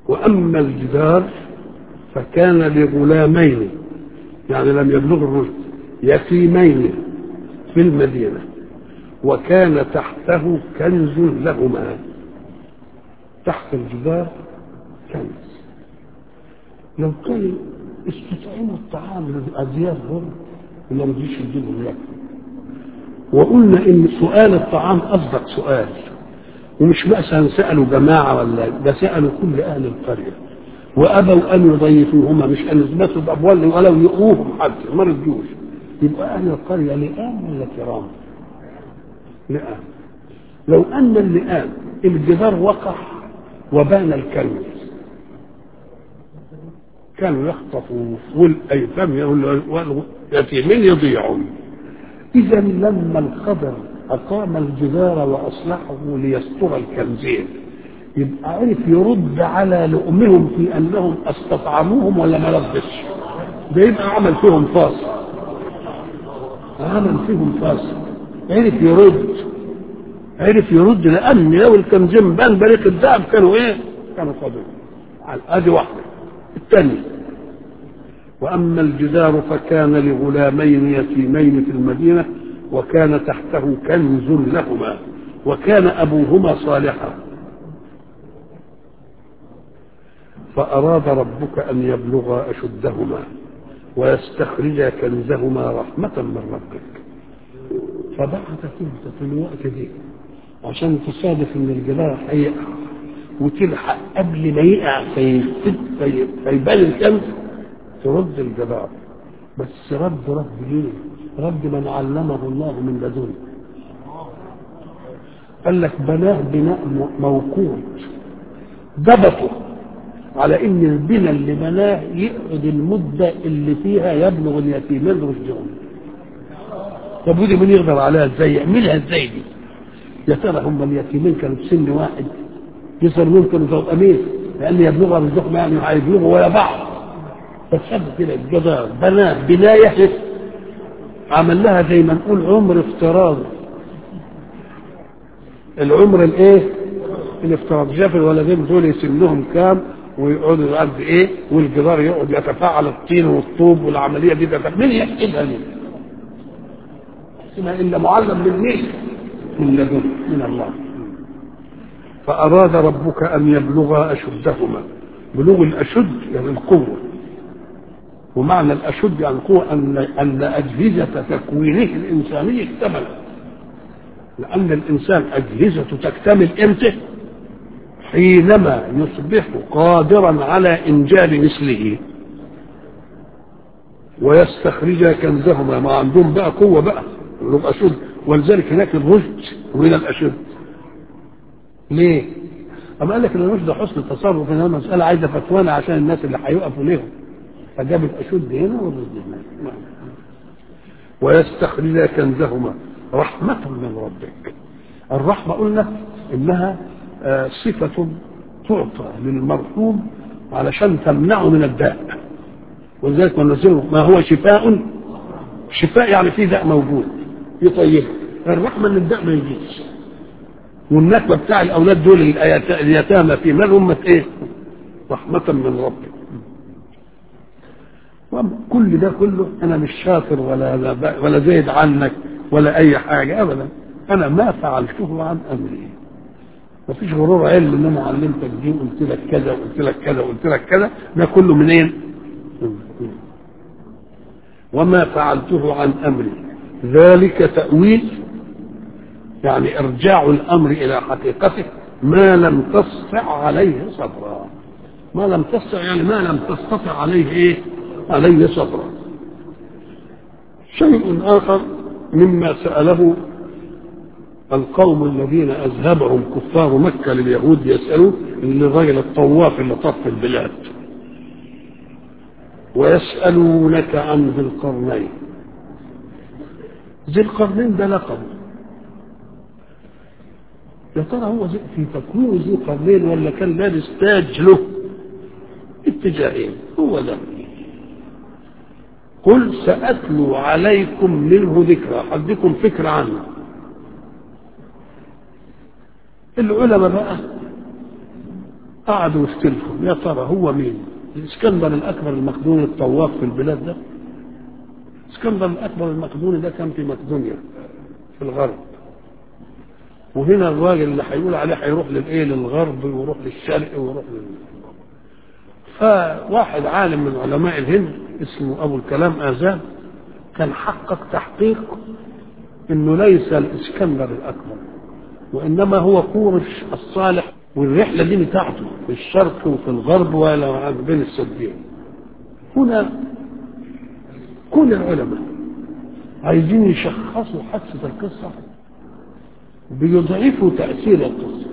واما الجدار فكان لغلامين يعني لم يبلغ الرشد يتيمين في المدينه وكان تحته كنز لهما تحت الجدار كنز لو كان استطعموا الطعام للأزياء هم ولا رضيش يجيبوا ياكلوا وقلنا ان سؤال الطعام اصدق سؤال ومش مثلا سالوا جماعه ولا ده سالوا كل اهل القريه وابوا ان يضيفوهما مش ان يثبتوا بابوال ولو يؤوهم حتى ما رضيوش يبقى اهل القريه لئام ولا كرام؟ لئام لو ان اللئام الجدار وقع وبان الكنز كانوا يخطفوا والايتام واليتيمين يضيعون اذا لما الخضر اقام الجدار واصلحه ليستر الكنزين يبقى عرف يرد على لؤمهم في انهم استطعموهم ولا ما ردش ده يبقى عمل فيهم فاصل عمل فيهم فاصل عرف يرد عرف يرد لان لو الكنزين بان بريق الذهب كانوا ايه؟ كانوا صادقين ادي واحده الثانيه واما الجدار فكان لغلامين يتيمين في المدينه وكان تحته كنز لهما وكان ابوهما صالحا فاراد ربك ان يبلغا اشدهما ويستخرجا كنزهما رحمه من ربك فبعثت انت في الوقت دي عشان تصادف ان الجدار هيقع وتلحق قبل ما يقع في في فيبان الكنز ترد الجدار بس رد رد ليه؟ رد من علمه الله من لدنه قال لك بناه بناء موقوت ضبطه على ان البناء اللي بناه يقعد المده اللي فيها يبلغ اليتيمين رشدهم طب ودي مين يقدر عليها ازاي يعملها ازاي دي يا ترى هم اليتيمين كانوا في سن واحد يصير ممكن تبقى امين لان يبلغها رزقهم يعني هيبلغوا ولا بعض فشد كده الجدار بناه بنايه عمل لها زي ما نقول عمر افتراضي العمر الايه الافتراضي شاف الولدين دول سنهم كام ويقعدوا قد ايه والجدار يقعد يتفاعل الطين والطوب والعمليه دي ده مين يحسبها ليه؟ يحسبها الا معلم من مين؟ من لدن من الله فأراد ربك أن يبلغا أشدهما بلوغ الأشد يعني القوة ومعنى الأشد يعني القوة أن أن أجهزة تكوينه الإنساني اكتملت لأن الإنسان أجهزته تكتمل إمتى؟ حينما يصبح قادرا على إنجاب مثله ويستخرج كنزهما ما عندهم بقى قوة بقى بلوغ أشد ولذلك هناك الرشد وهنا الأشد ليه؟ أما قال لك ان الرشد حسن التصرف انها مسألة عايزة فتوانة عشان الناس اللي هيقفوا ليهم فجاب الأشد هنا والرشد هنا ويستخرج كنزهما رحمة من ربك الرحمة قلنا إنها صفة تعطى للمرحوم علشان تمنعه من الداء ولذلك ونزله ما هو شفاء شفاء يعني في داء موجود يطيبه الرحمة ان الداء ما يجيش والنكبه بتاع الاولاد دول اليتامى في مال امه ايه؟ رحمه من ربك. كل ده كله انا مش شاطر ولا ولا زايد عنك ولا اي حاجه ابدا انا ما فعلته عن امري. ما فيش غرور علم ان انا علمتك دي وقلت لك كذا وقلت لك كذا وقلت لك كذا ده كله منين؟ وما فعلته عن امري ذلك تاويل يعني ارجاع الامر الى حقيقته ما لم تستطع عليه صبرا ما لم تستطع يعني ما لم تستطع عليه ايه عليه صبرا شيء اخر مما ساله القوم الذين اذهبهم كفار مكه لليهود يسالون للرجل الطواف اللي طف البلاد ويسالونك عن ذي القرنين ذي القرنين ده لقب يا ترى هو في تكوين ذي قرنين ولا كان لابس تاج له اتجاهين هو ده قل سأتلو عليكم منه ذكرى أديكم فكرة عنه العلماء بقى قعدوا يختلفوا يا ترى هو مين الاسكندر الاكبر المقدوني الطواف في البلاد ده اسكندر الاكبر المقدوني ده كان في مقدونيا في الغرب وهنا الراجل اللي هيقول عليه هيروح للايه للغرب ويروح للشرق ويروح لل فواحد عالم من علماء الهند اسمه ابو الكلام ازاد كان حقق تحقيق انه ليس الاسكندر الاكبر وانما هو قورش الصالح والرحله دي بتاعته في الشرق وفي الغرب ولا بين السدين هنا كل العلماء عايزين يشخصوا حادثه القصه بيضعفوا تاثير القصه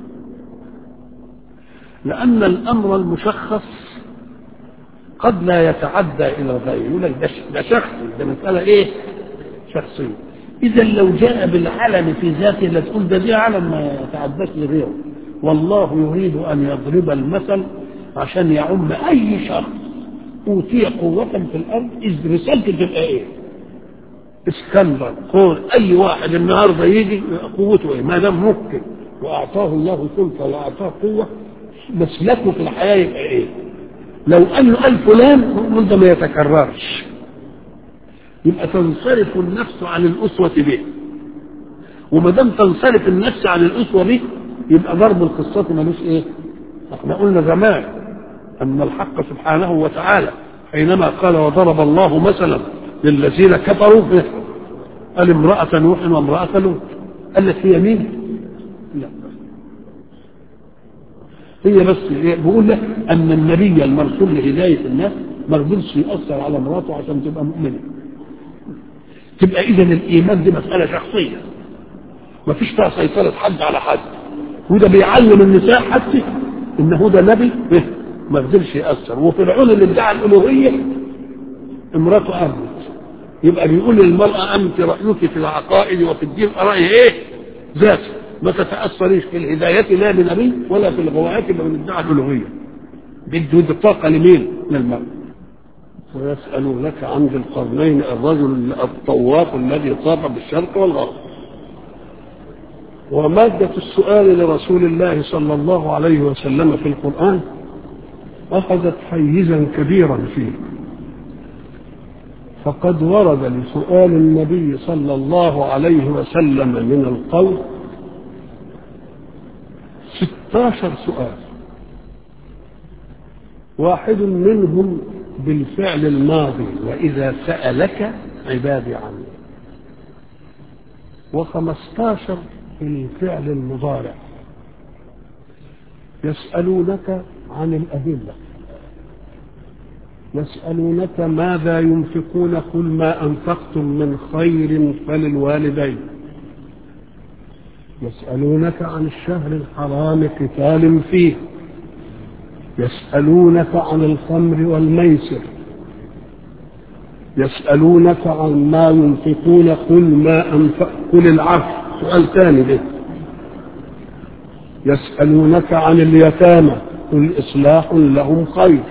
لان الامر المشخص قد لا يتعدى الى غيره يقول لك ده شخصي ده مساله ايه شخصيه اذا لو جاء بالعلم في ذاته لا تقول ده دي علم ما يتعداش لغيره والله يريد ان يضرب المثل عشان يعم اي شخص اوتي قوة في الارض اذ رسالته تبقى ايه؟ اسكندر قول اي واحد النهارده يجي قوته ايه؟ ما دام ممكن واعطاه الله سلطه واعطاه قوه مسلكه في الحياه يبقى ايه؟ لو قال له قال فلان ده ما يتكررش يبقى تنصرف النفس عن الاسوه به وما دام تنصرف النفس عن الاسوه به يبقى ضرب القصة ملوش ايه احنا قلنا زمان ان الحق سبحانه وتعالى حينما قال وضرب الله مثلا للذين كفروا قال امرأة نوح وامرأة لوط قال لك هي مين؟ لا هي بس بيقول لك ان النبي المرسول لهداية الناس ما رضيش يأثر على مراته عشان تبقى مؤمنة تبقى اذا الايمان دي مسألة شخصية ما فيش فيها سيطرة حد على حد وده بيعلم النساء حتى ان هو ده نبي ما قدرش ياثر وفرعون اللي ادعى الالوهيه امراته امنت يبقى بيقول للمراه انت رايك في العقائد وفي الدين راي ايه؟ ذات ما تتاثريش في الهدايه لا لنبي ولا في الغوايات اللي من ادعى الالوهيه بده الطاقه لمين؟ للمراه ويسألونك عن ذي القرنين الرجل الطواف الذي طاف بالشرق والغرب ومادة السؤال لرسول الله صلى الله عليه وسلم في القرآن أخذت حيزا كبيرا فيه فقد ورد لسؤال النبي صلى الله عليه وسلم من القول ستاشر سؤال واحد منهم بالفعل الماضي وإذا سألك عبادي عني وخمستاشر في الفعل المضارع يسألونك عن الأهلة يسألونك ماذا ينفقون قل ما أنفقتم من خير فللوالدين يسألونك عن الشهر الحرام قتال فيه يسألونك عن الخمر والميسر يسألونك عن ما ينفقون قل ما أنفق قل العفو سؤال ثاني ده يسألونك عن اليتامى قل إصلاح لهم خير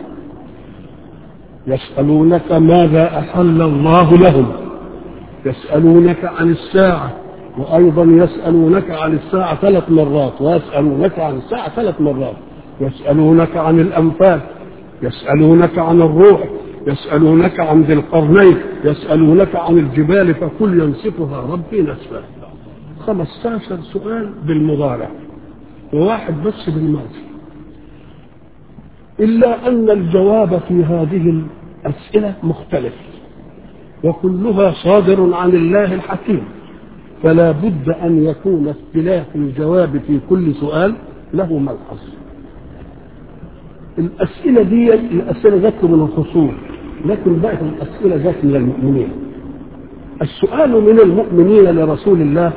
يسألونك ماذا أحل الله لهم يسألونك عن الساعة وأيضا يسألونك عن الساعة ثلاث مرات ويسألونك عن الساعة ثلاث مرات يسألونك عن الأنفال يسألونك عن الروح يسألونك عن ذي القرنين يسألونك عن الجبال فكل ينسفها ربي نسفا 15 سؤال بالمضارع وواحد بس بالماضي إلا أن الجواب في هذه الأسئلة مختلف وكلها صادر عن الله الحكيم فلا بد أن يكون اختلاف الجواب في كل سؤال له ملحظ الأسئلة دي الأسئلة جت من الخصوم لكن بقت الأسئلة جت من المؤمنين السؤال من المؤمنين لرسول الله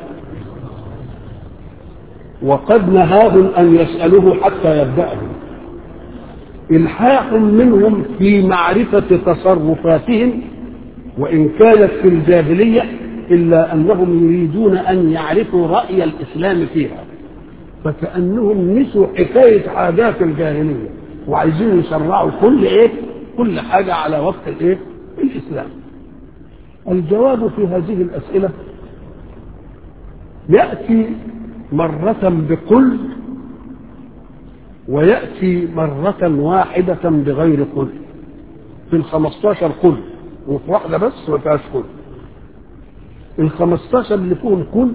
وقد نهاهم أن يسألوه حتى يبدأهم إلحاح منهم في معرفة تصرفاتهم وإن كانت في الجاهلية إلا أنهم يريدون أن يعرفوا رأي الإسلام فيها فكأنهم نسوا حكاية عادات الجاهلية وعايزين يشرعوا كل إيه كل حاجة على وفق الإيه الإسلام الجواب في هذه الأسئلة يأتي مرة بقل ويأتي مرة واحدة بغير قل في الخمستاشر قل وفي واحدة بس ما فيهاش قل الخمستاشر اللي فيهم قل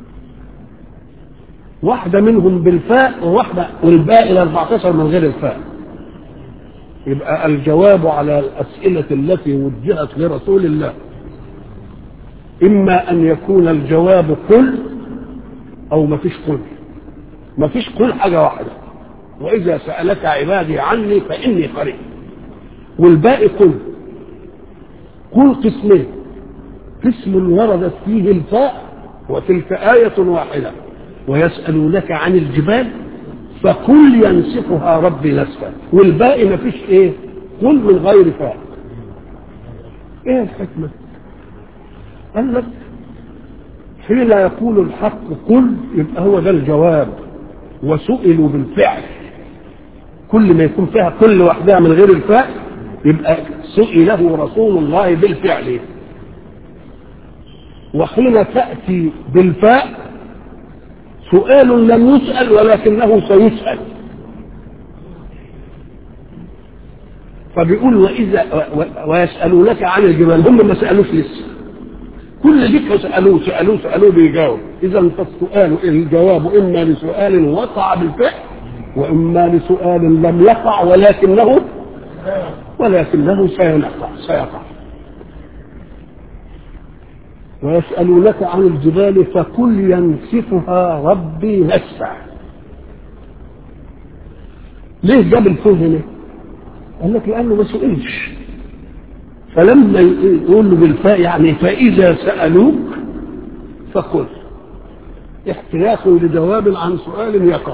واحدة منهم بالفاء وواحدة والباقي ال 14 من غير الفاء يبقى الجواب على الأسئلة التي وجهت لرسول الله إما أن يكون الجواب قل أو ما فيش قل ما فيش قل حاجة واحدة وإذا سألك عبادي عني فإني قريب والباقي قل قل قسمين قسم وردت فيه الفاء وتلك آية واحدة ويسألونك عن الجبال فقل ينسفها ربي نسفا والباقي ما فيش ايه قل من غير فاء ايه الحكمة قال لك حين يقول الحق قل يبقى هو ده الجواب وسئلوا بالفعل كل ما يكون فيها كل وحدها من غير الفاء يبقى سئله رسول الله بالفعل وحين تأتي بالفاء سؤال لم يسأل ولكنه سيسأل فبيقول وإذا ويسألونك عن الجبال هم ما سألوش لسه كل ذكر سألوه سألوه سألوه بيجاوب إذا فالسؤال الجواب إما لسؤال وقع بالفعل وإما لسؤال لم يقع ولكنه ولكنه سيقع سيقع ويسألونك عن الجبال فقل ينسفها ربي نسفا ليه جاب الفوز هنا؟ قال لك لأنه ما سئلش فلما يقول له بالفاء يعني فإذا سألوك فقل احتياط لجواب عن سؤال يقع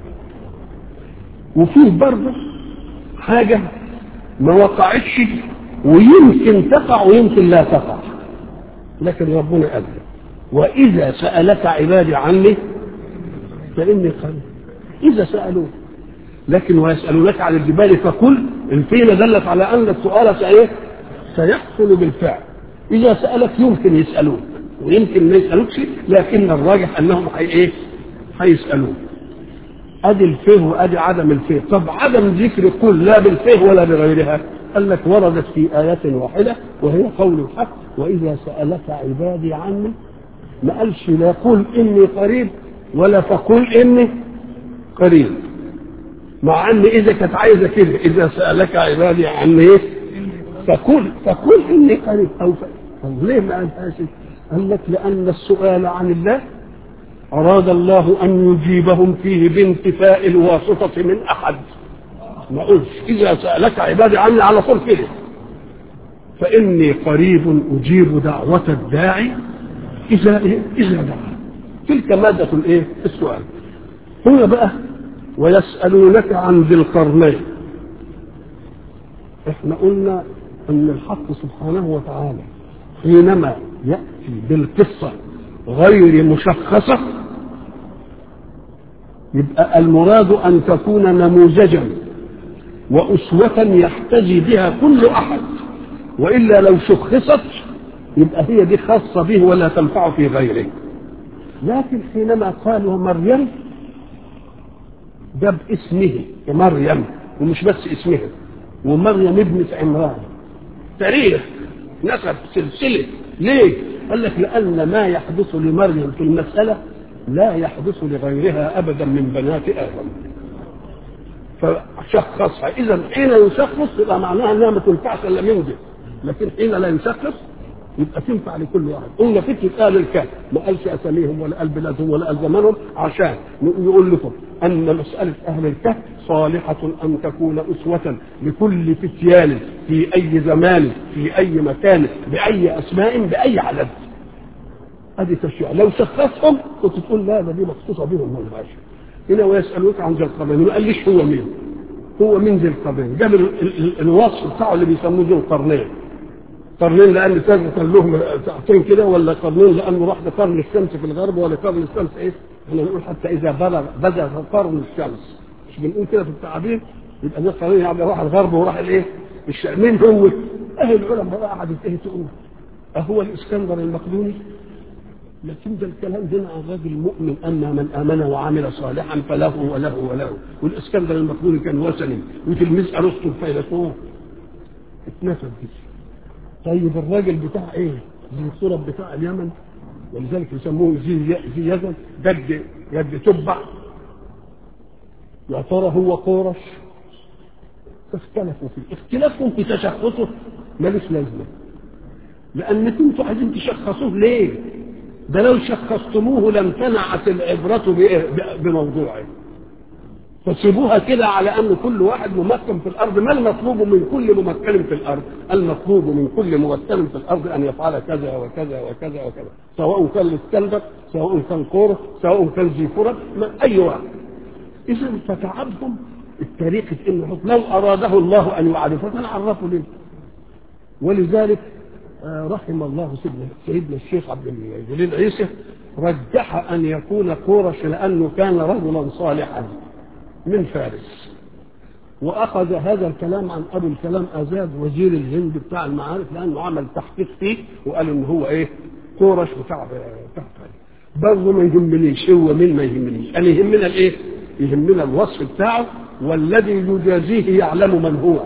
وفيه برضه حاجة ما وقعتش ويمكن تقع ويمكن لا تقع لكن ربنا قال وإذا سألك عبادي عني فإني قريب إذا سألوك لكن ويسألونك عن الجبال فقل الفيلة دلت على أن السؤال سإيه؟ سيحصل بالفعل إذا سألك يمكن يسألوك ويمكن ما يسألوكش لكن الراجح أنهم حي إيه؟ هيسألوك أدي الفيه وأدي عدم الفيه طب عدم ذكر قل لا بالفيه ولا بغيرها قال لك وردت في آية واحدة وهي قول الحق وإذا سألك عبادي عني ما قالش لا قل إني قريب ولا فقل إني قريب مع أن إذا كانت عايزة كده إذا سألك عبادي عني إيه فقل فقل إني قريب أو ف... طب ليه ما قالهاش قال لك لأن السؤال عن الله أراد الله أن يجيبهم فيه بانتفاء الواسطة من أحد ما قلش إذا سألك عبادي عني على طول كده فإني قريب أجيب دعوة الداعي إذا إيه؟ إذا دعا تلك مادة الإيه؟ السؤال هنا بقى ويسألونك عن ذي القرنين احنا قلنا أن الحق سبحانه وتعالى حينما يأتي بالقصة غير مشخصة يبقى المراد أن تكون نموذجا وأسوة يحتذي بها كل أحد وإلا لو شخصت يبقى هي دي خاصة به ولا تنفع في غيره لكن حينما قالوا مريم جاب اسمه مريم ومش بس اسمها ومريم ابنة عمران تاريخ نسب سلسلة ليه؟ قال لك لأن ما يحدث لمريم في المسألة لا يحدث لغيرها أبدا من بنات آدم فشخصها إذا حين يشخص يبقى معناها أنها ما تنفعش إلا من دي لكن حين لا يشخص يبقى تنفع لكل واحد قلنا فكرة أهل الكهف ما قالش أساميهم ولا قال بلادهم ولا قال زمانهم عشان يقول لكم أن مسألة أهل الكهف صالحة أن تكون أسوة لكل فتيان في أي زمان في أي مكان بأي أسماء بأي عدد ادي تشريع لو شخصهم كنت تقول لا ده دي مخصوصه بهم ما ينفعش هنا ويسالوك عن ذي القرنين ما قاليش هو مين هو مين ذي القرنين جاب الوصف بتاعه اللي بيسموه ذي القرنين قرنين لان كان لهم ساعتين كده ولا قرنين لانه راح لقرن الشمس في الغرب ولا قرن الشمس ايه؟ احنا بنقول حتى اذا بلغ بدا قرن الشمس مش بنقول كده في التعابير يبقى ذي القرنين يعني راح الغرب وراح الايه؟ الشمس مين هو؟ اهل العلماء بقى قعدت ايه تقول؟ اهو الاسكندر المقدوني لكن ده الكلام هنا عن الرجل المؤمن ان من امن وعمل صالحا فله وله وله والاسكندر المقبول كان وثني وتلميذ ارسطو الفيلسوف اتنفذ دي طيب الراجل بتاع ايه؟ ذي الصورة بتاع اليمن ولذلك يسموه ذي ذي يزن جد جد تبع يا ترى هو قورش فاختلفوا فيه اختلافهم في تشخصه ملوش لازمه لان انتوا عايزين تشخصوه ليه ده لو شخصتموه لامتنعت العبرة بموضوعه فسيبوها كده على ان كل واحد ممكن في الارض ما المطلوب من كل ممكن في الارض المطلوب من كل ممكن في الارض ان يفعل كذا وكذا وكذا وكذا سواء كان الاسكندر سواء كان قورة سواء كان ذي فرد اي واحد اذا فتعبهم الطريقة انه لو اراده الله ان يعرفه كان عرفه ليه ولذلك رحم الله سيدنا سيدنا الشيخ عبد الجليل عيسى رجح ان يكون قورش لانه كان رجلا صالحا من فارس واخذ هذا الكلام عن ابو الكلام ازاد وزير الهند بتاع المعارف لانه عمل تحقيق فيه وقال ان هو ايه قورش بتاع بتاع برضه ما يهمنيش هو مين ما يهمنيش انا يهمنا الايه؟ يهمنا الوصف بتاعه والذي يجازيه يعلم من هو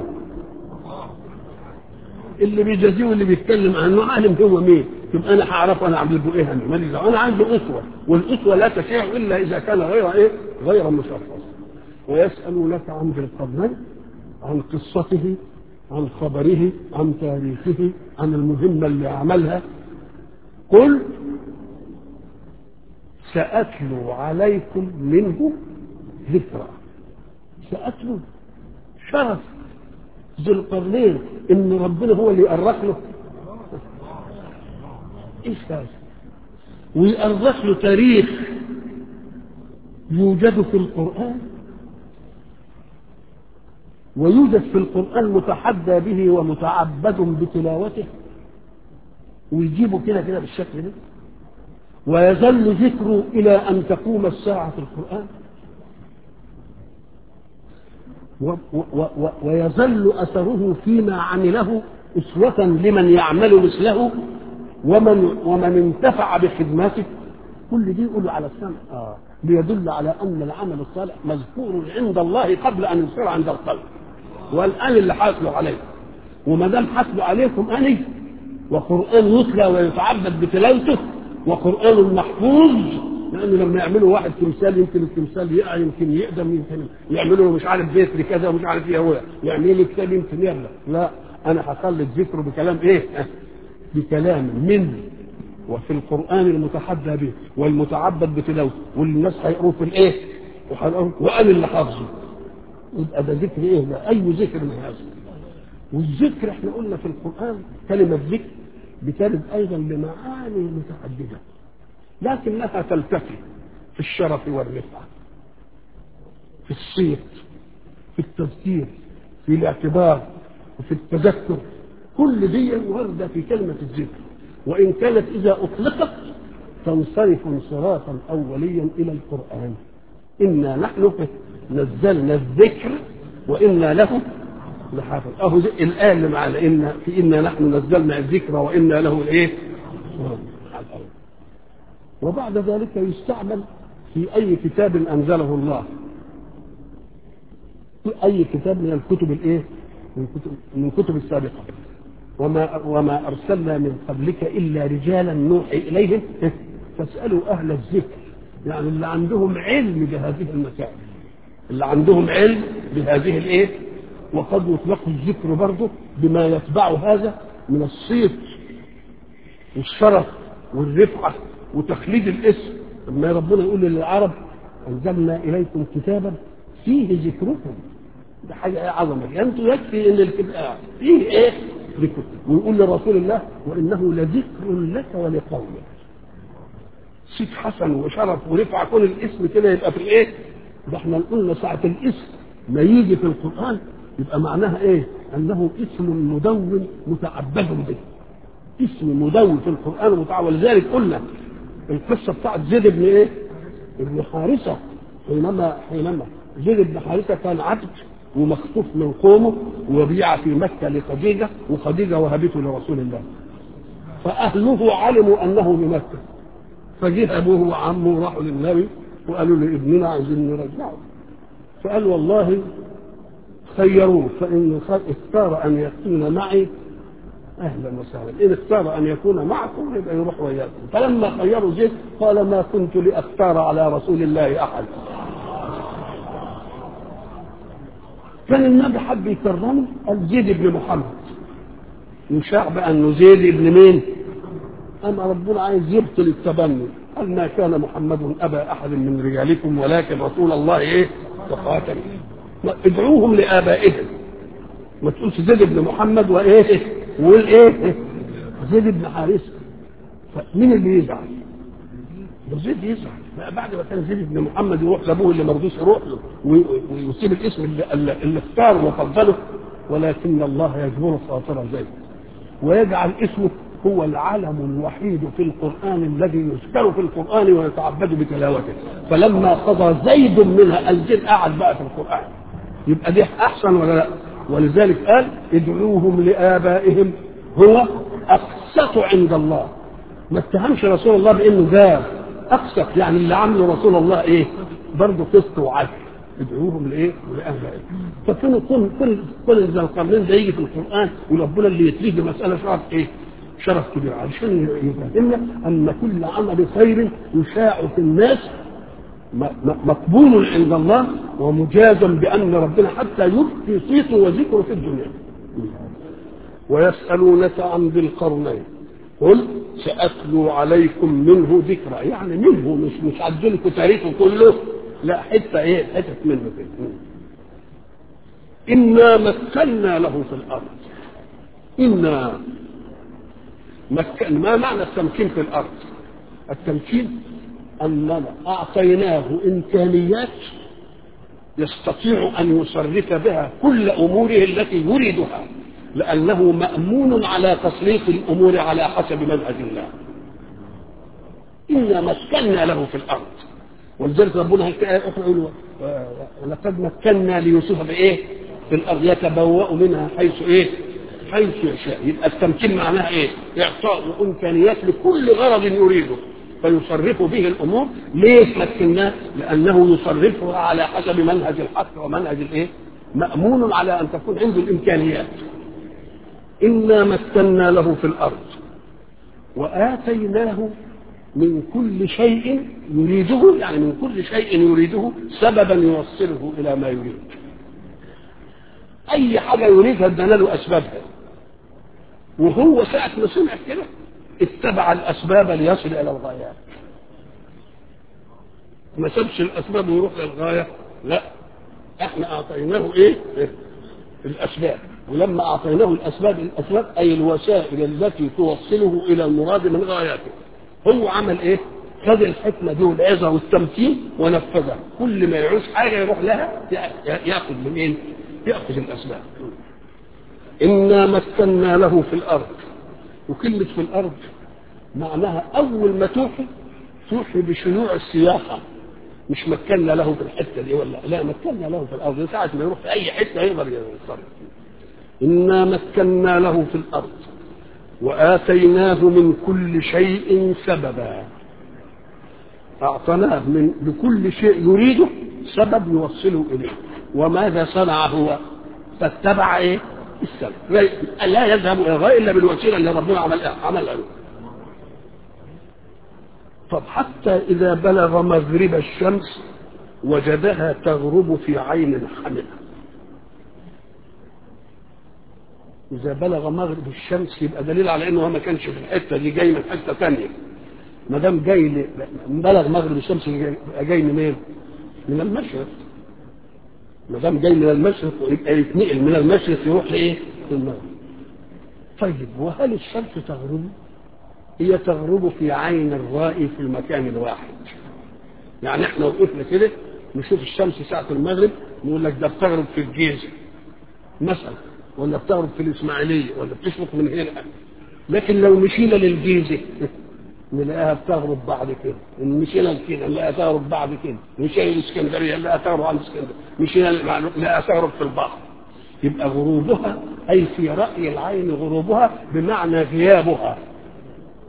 اللي بيجازيه واللي بيتكلم عنه عالم هو مين يبقى انا هعرفه انا اعمل له ايه انا انا عندي اسوه والاسوه لا تشيع الا اذا كان غير ايه غير مشخص ويسالونك عن ذي القرنين عن قصته عن خبره عن تاريخه عن المهمه اللي عملها قل ساتلو عليكم منه ذكرى ساتلو شرف ذي القرنين ان ربنا هو اللي يأرخ له ايش هذا ويأرخ له تاريخ يوجد في القرآن ويوجد في القرآن متحدى به ومتعبد بتلاوته ويجيبه كده كده بالشكل ده ويظل ذكره إلى أن تقوم الساعة في القرآن و و و ويظل أثره فيما عمله أسوة لمن يعمل مثله ومن ومن انتفع بخدماته كل دي يقولوا على السمع آه. ليدل على أن العمل الصالح مذكور عند الله قبل أن يصير عند الخلق والآن اللي حاصلوا عليه وما دام حاصلوا عليكم أني وقرآن يتلى ويتعبد بتلاوته وقرآن محفوظ لانه لما يعملوا واحد تمثال يمكن التمثال يقع يمكن يقدم يمكن يعملوا له مش عارف بيت لكذا ومش عارف ايه هو يعمل لي كتاب يمكن يغلى لا انا هخلي ذكره بكلام ايه؟ بكلام منه وفي القران المتحدى به والمتعبد بتلاوته واللي الناس هيقروه في الايه؟ وانا اللي حافظه يبقى ده ذكر ايه ده؟ اي ذكر من هذا؟ والذكر احنا قلنا في القران كلمه ذكر بترد ايضا بمعاني متعدده لكنها تلتقي في الشرف والرفعة في الصيت في التذكير في الاعتبار وفي التذكر كل دي واردة في كلمة الذكر وإن كانت إذا أطلقت تنصرف انصرافا أوليا إلى القرآن إنا نحن نزلنا الذكر وإنا له لحافظ أهو الآية اللي معنا إن في إنا نحن نزلنا الذكر وإنا له الإيه؟ وبعد ذلك يستعمل في أي كتاب أنزله الله في أي كتاب من الكتب الإيه؟ من كتب من الكتب السابقة وما وما أرسلنا من قبلك إلا رجالا نوحي إليهم فاسألوا أهل الذكر يعني اللي عندهم علم بهذه المسائل اللي عندهم علم بهذه الإيه؟ وقد يطلق الذكر برضه بما يتبع هذا من الصيت والشرف والرفعة وتخليد الاسم لما ربنا يقول للعرب انزلنا اليكم كتابا فيه ذكركم ده حاجه ايه عظمه انتم يكفي ان الكتاب فيه ايه ذكر ويقول لرسول الله وانه لذكر لك ولقومك صيت حسن وشرف ورفعه كل الاسم كده يبقى في الايه ده احنا قلنا ساعه الاسم ما يجي في القران يبقى معناها ايه انه اسم مدون متعبد به اسم مدون في القران متعبد ولذلك قلنا القصة بتاعت زيد بن ايه؟ ابن حارثة حينما حينما زيد بن حارثة كان عبد ومخطوف من قومه وبيع في مكة لخديجة وخديجة وهبته لرسول الله فأهله علموا أنه بمكة فجه ابوه وعمه وراحوا للنبي وقالوا لابننا عايزين نرجعه فقال والله خيروه فان اختار ان يكون معي اهلا وسهلا ان اختار ان يكون معكم يبقى يروح وياكم فلما خيروا زيد قال ما كنت لاختار على رسول الله احد كان النبي حب يكرمه قال زيد بن محمد يشاع بانه زيد بن مين؟ اما ربنا عايز يبطل التبني قال ما كان محمد ابا احد من رجالكم ولكن رسول الله ايه؟ وخاتم ادعوهم لابائهم ما تقولش زيد بن محمد وايه؟ وقول ايه؟ زيد بن حارثه فمين اللي يزعل؟ ده زيد يزعل بقى بعد ما كان زيد بن محمد يروح لابوه اللي ما رضوش يروح له ويسيب الاسم اللي, اللي اختاره وفضله ولكن الله يجبر خاطر زيد ويجعل اسمه هو العلم الوحيد في القرآن الذي يذكر في القرآن ويتعبد بتلاوته فلما قضى زيد منها الزيد قعد بقى في القرآن يبقى دي أحسن ولا لا ولذلك قال ادعوهم لآبائهم هو أقسط عند الله ما اتهمش رسول الله بأنه جاب أقسط يعني اللي عمله رسول الله إيه برضه قسط وعدل ادعوهم لايه؟ لابائهم. فكانوا كل كل كل ذا القرنين ده يجي في القران وربنا اللي يتليه بمساله شرف ايه؟ شرف كبير علشان يفهمنا ان كل عمل خير يشاع في الناس مقبول عند الله ومجازا بان ربنا حتى يبقي صيته وذكره في الدنيا. ويسالونك عن ذي القرنين قل ساتلو عليكم منه ذكرى يعني منه مش مش عدلكم تاريخه كله لا حته ايه حته منه كده انا مكنا له في الارض انا مكن ما معنى التمكين في الارض التمكين اننا اعطيناه امكانيات يستطيع ان يصرف بها كل اموره التي يريدها لانه مامون على تصريف الامور على حسب منهج الله انا مكنا له في الارض ولذلك ربنا يقول ولقد مكنا ليوسف بايه؟ في الارض يتبوأ منها حيث ايه؟ حيث يشاء يبقى التمكين معناها ايه؟ اعطاء امكانيات لكل غرض يريده فيصرف به الامور ليه مكناه؟ لانه يصرفها على حسب منهج الحق ومنهج الايه؟ مأمون على ان تكون عنده الامكانيات. انا مكنا له في الارض واتيناه من كل شيء يريده يعني من كل شيء يريده سببا يوصله الى ما يريد اي حاجه يريدها ادانا له اسبابها وهو ساعه ما سمع كده اتبع الاسباب ليصل الى الغايات ما سابش الاسباب ويروح للغايه لا احنا اعطيناه ايه الاسباب ولما اعطيناه الاسباب الاسباب اي الوسائل التي توصله الى المراد من غاياته هو عمل ايه خد الحكمة دي والعظة والتمكين ونفذها كل ما يعوز حاجة يروح لها ياخذ من ايه ياخذ الاسباب انا مكنا له في الارض وكلمة في الارض معناها اول ما توحي توحي بشيوع السياحة مش مكنا له في الحتة دي ولا لا مكنا له في الارض ساعة ما يروح في اي حتة يقدر يتصرف انا مكنا له في الارض وآتيناه من كل شيء سببا أعطيناه من لكل شيء يريده سبب يوصله إليه وماذا صنع هو فاتبع إيه السبب لا يذهب إلى الغاية إلا بالوسيلة اللي ربنا عمل عملها له طب حتى إذا بلغ مغرب الشمس وجدها تغرب في عين حمئة إذا بلغ مغرب الشمس يبقى دليل على إنه ما كانش في الحتة دي جاي من حتة ثانية ما دام جاي ل... بلغ مغرب الشمس يبقى جاي منين؟ من المشرق ما دام جاي من المشرق يبقى يتنقل من المشرق يروح لايه؟ للمغرب طيب وهل الشمس تغرب؟ هي تغرب في عين الرائي في المكان الواحد يعني احنا وقفنا كده نشوف الشمس ساعة المغرب نقول لك ده بتغرب في الجيزة مثلا ولا بتغرب في الإسماعيلية ولا بتشرق من هنا لكن لو مشينا للجيزة نلاقيها بتغرب بعد كده مشينا لكده نلاقيها تغرب بعد كده مشينا للإسكندرية نلاقيها تغرب عن الإسكندرية مشينا نلاقيها تغرب في البحر يبقى غروبها أي في رأي العين غروبها بمعنى غيابها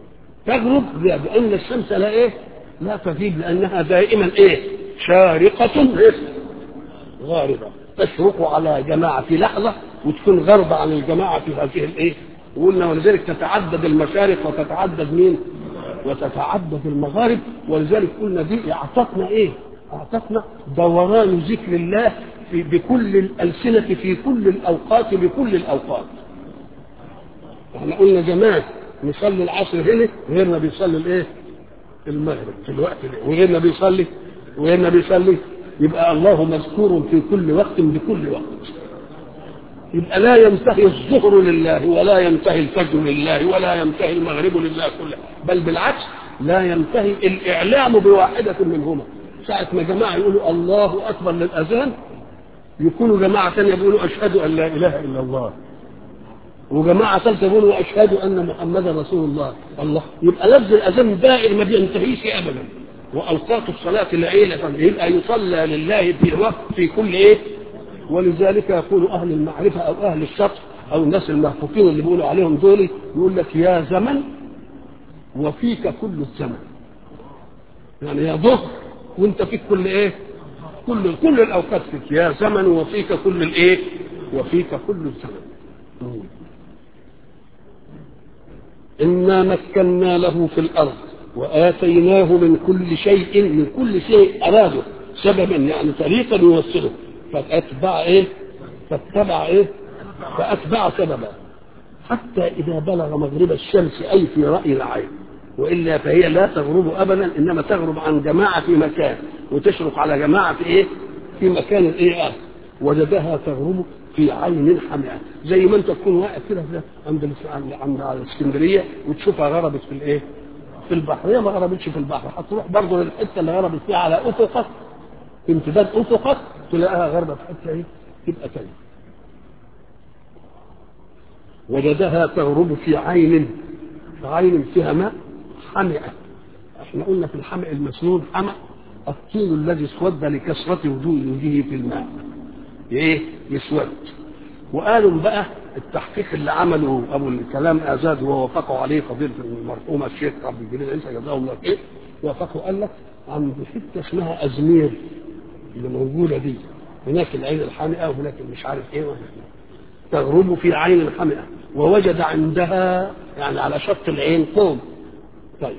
تغرب لان الشمس لا ايه لا تغيب لانها دائما ايه شارقة إيه؟ غاربة تشرق على جماعة في لحظة وتكون غربة عن الجماعة في هذه الايه وقلنا ولذلك تتعدد المشارق وتتعدد مين وتتعدد المغارب ولذلك قلنا دي اعطتنا ايه اعطتنا دوران ذكر الله في بكل الالسنه في كل الاوقات بكل الاوقات احنا قلنا زمان نصلي العصر هنا غيرنا بيصلي الايه المغرب في الوقت ده وغيرنا بيصلي وغيرنا بيصلي يبقى الله مذكور في كل وقت بكل وقت يبقى لا ينتهي الظهر لله ولا ينتهي الفجر لله ولا ينتهي المغرب لله كله بل بالعكس لا ينتهي الإعلام بواحدة منهما ساعة ما جماعة يقولوا الله أكبر للأذان يكونوا جماعة ثانية يقولوا أشهد أن لا إله إلا الله وجماعة ثالثة يقولوا أشهد أن محمدا رسول الله الله يبقى لفظ الأذان دائر ما بينتهيش أبدا وأوقات الصلاة ليلة يبقى يصلى لله في وقت في كل إيه ولذلك يقول أهل المعرفة أو أهل الشطر أو الناس المحفوظين اللي بيقولوا عليهم دول يقول لك يا زمن وفيك كل الزمن يعني يا ظهر وانت فيك كل ايه كل كل الاوقات فيك يا زمن وفيك كل الايه وفيك كل الزمن انا مكنا له في الارض واتيناه من كل شيء من كل شيء اراده سببا يعني طريقا يوصله فاتبع ايه فاتبع ايه فاتبع سببا حتى اذا بلغ مغرب الشمس اي في راي العين والا فهي لا تغرب ابدا انما تغرب عن جماعه في مكان وتشرق على جماعه في ايه في مكان الايه آه. وجدها تغرب في عين حمئه زي ما انت تكون واقف كده عند عند الاسكندريه وتشوفها غربت في الايه في البحر هي ما غربتش في البحر هتروح برضه للحته اللي غربت فيها على افقك في امتداد افقك تلاقيها غربت في حته ايه تبقى تاني وجدها تغرب في عين عين فيها ماء حمئة احنا قلنا في الحمئ المسنون حمأ الطين الذي اسود لكثرة وجوه وجهه في الماء ايه يسود وقالوا بقى التحقيق اللي عمله ابو الكلام ازاد ووافقوا عليه فضيله المرحوم الشيخ عبد الجليل عيسى جزاه الله خير وافقوا قال لك عند حته اسمها ازمير اللي موجوده دي هناك العين الحامئه وهناك مش عارف ايه وهناك تغرب في عين حمئه ووجد عندها يعني على شط العين قوم طيب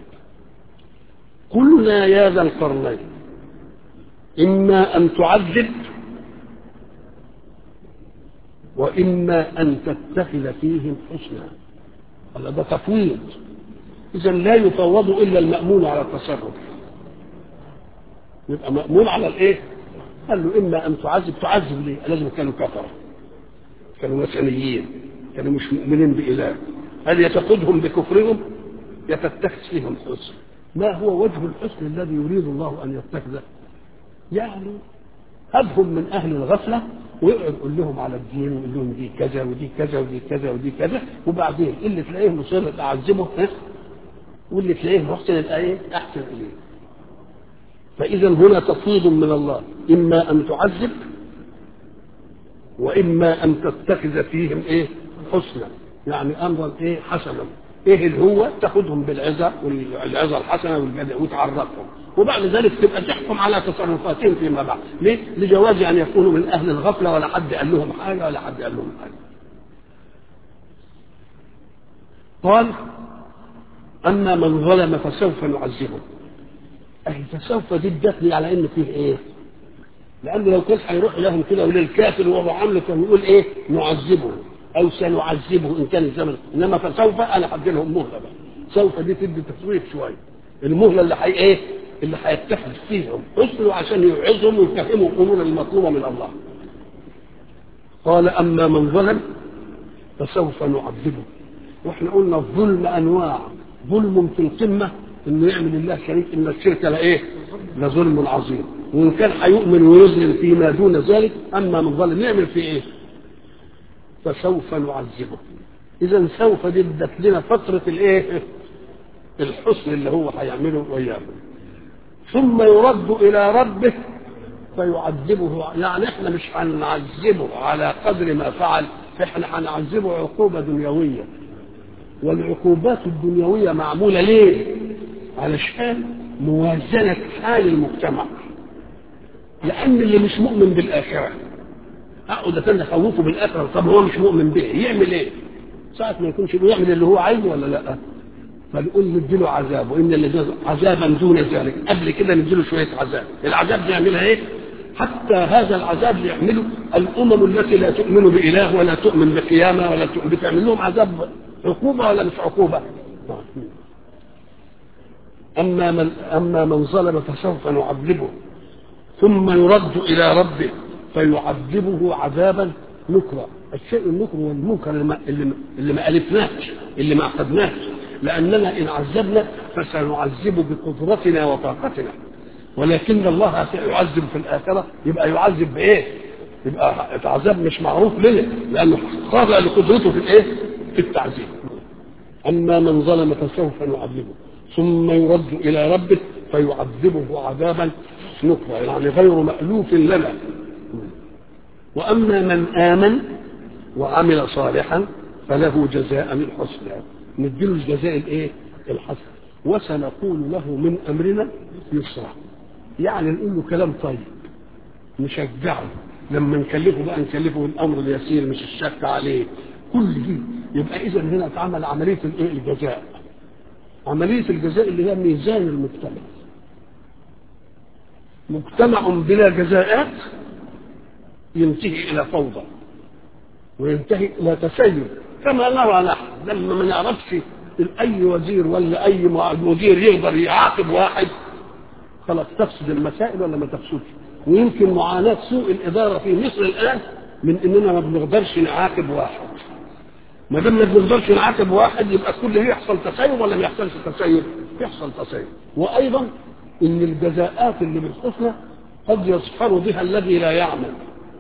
قلنا يا ذا القرنين إما أن تعذب وإما أن تتخذ فيهم حسنا هذا ده تفويض إذا لا يفوض إلا المأمون على التصرف يبقى مأمون على الإيه؟ قال له إما أن تعذب تعذب ليه؟ لازم كانوا كفرة كانوا مسيحيين كانوا مش مؤمنين بإله هل يتقودهم بكفرهم يتتخذ فيهم حسن ما هو وجه الحسن الذي يريد الله ان يتخذه يعني هبهم من اهل الغفله ويقعد يقول لهم على الدين ويقول لهم دي كذا ودي كذا ودي كذا ودي كذا وبعدين اللي تلاقيه مصر تعذبه واللي تلاقيه محسن يبقى ايه احسن اليه فاذا هنا تفويض من الله اما ان تعذب واما ان تتخذ فيهم ايه حسنا يعني امرا ايه حسنا ايه اللي هو تاخذهم بالعزة والعزة الحسنة وتعرفهم وبعد ذلك تبقى تحكم على تصرفاتهم فيما بعد ليه؟ لجواز ان يكونوا من اهل الغفلة ولا حد قال لهم حاجة ولا حد قال لهم حاجة قال اما من ظلم فسوف نعذبه اي فسوف دي ادتني على ان فيه ايه لانه لو كان هيروح لهم كده وللكافر وهو عامله كان يقول ايه نعذبه او سنعذبه ان كان الزمن انما فسوف انا هدي لهم مهله بقى سوف دي تدي تصوير شويه المهله اللي حي ايه اللي هيتخذ فيهم اصلوا عشان يوعظهم ويفهموا الامور المطلوبه من الله قال اما من ظلم فسوف نعذبه واحنا قلنا الظلم انواع ظلم في القمه انه يعمل الله شريك ان الشرك لايه لظلم عظيم وان كان هيؤمن ويظلم فيما دون ذلك اما من ظلم يعمل فيه ايه فسوف نعذبه اذا سوف دي ادت لنا فتره الايه الحسن اللي هو هيعمله ويعمل ثم يرد الى ربه فيعذبه يعني احنا مش هنعذبه على قدر ما فعل احنا هنعذبه عقوبه دنيويه والعقوبات الدنيويه معموله ليه؟ علشان موازنه حال المجتمع لان اللي مش مؤمن بالاخره اقعد استنى اخوفه بالاخره طب هو مش مؤمن به يعمل ايه؟ ساعة ما يكونش بيعمل اللي هو عايزه ولا لا؟ فنقول نديله عذاب وان الذين عذابا دون ذلك قبل كده نديله شويه عذاب العذاب بيعملها ايه؟ حتى هذا العذاب يعمله الامم التي لا تؤمن باله ولا تؤمن بقيامه ولا تؤمن بتعمل لهم عذاب عقوبه ولا مش عقوبه؟ اما من اما من ظلم فسوف نعذبه ثم يرد الى ربه فيعذبه عذابا نكرا الشيء النكر والمنكر اللي ما, اللي ما الفناش اللي ما اخذناش لاننا ان عذبنا فسنعذب بقدرتنا وطاقتنا ولكن الله سيعذب في الاخره يبقى يعذب بايه؟ يبقى العذاب مش معروف لنا لانه خاضع لقدرته في الايه؟ في التعذيب. اما من ظلم فسوف نعذبه ثم يرد الى ربه فيعذبه عذابا نكرا يعني غير مألوف لنا. واما من امن وعمل صالحا فله جزاء الحسنى نديله الجزاء الايه؟ الحسن وسنقول له من امرنا يسرا يعني نقول له كلام طيب نشجعه لما نكلفه بقى نكلفه الامر اليسير مش الشك عليه كل دي يبقى اذا هنا اتعمل عمليه الايه الجزاء عمليه الجزاء اللي هي ميزان المجتمع مجتمع بلا جزاءات ينتهي الى فوضى وينتهي الى تسيب كما نرى نحن لما ما نعرفش اي وزير ولا اي مدير يقدر يعاقب واحد خلاص تفسد المسائل ولا ما تفسدش ويمكن معاناه سوء الاداره في مصر الان من اننا ما بنقدرش نعاقب واحد ما دام ما بنقدرش نعاقب واحد يبقى كل يحصل تسيب ولا ما يحصلش تسيب؟ يحصل تسيب وايضا ان الجزاءات اللي بالحسنى قد يظفر بها الذي لا يعمل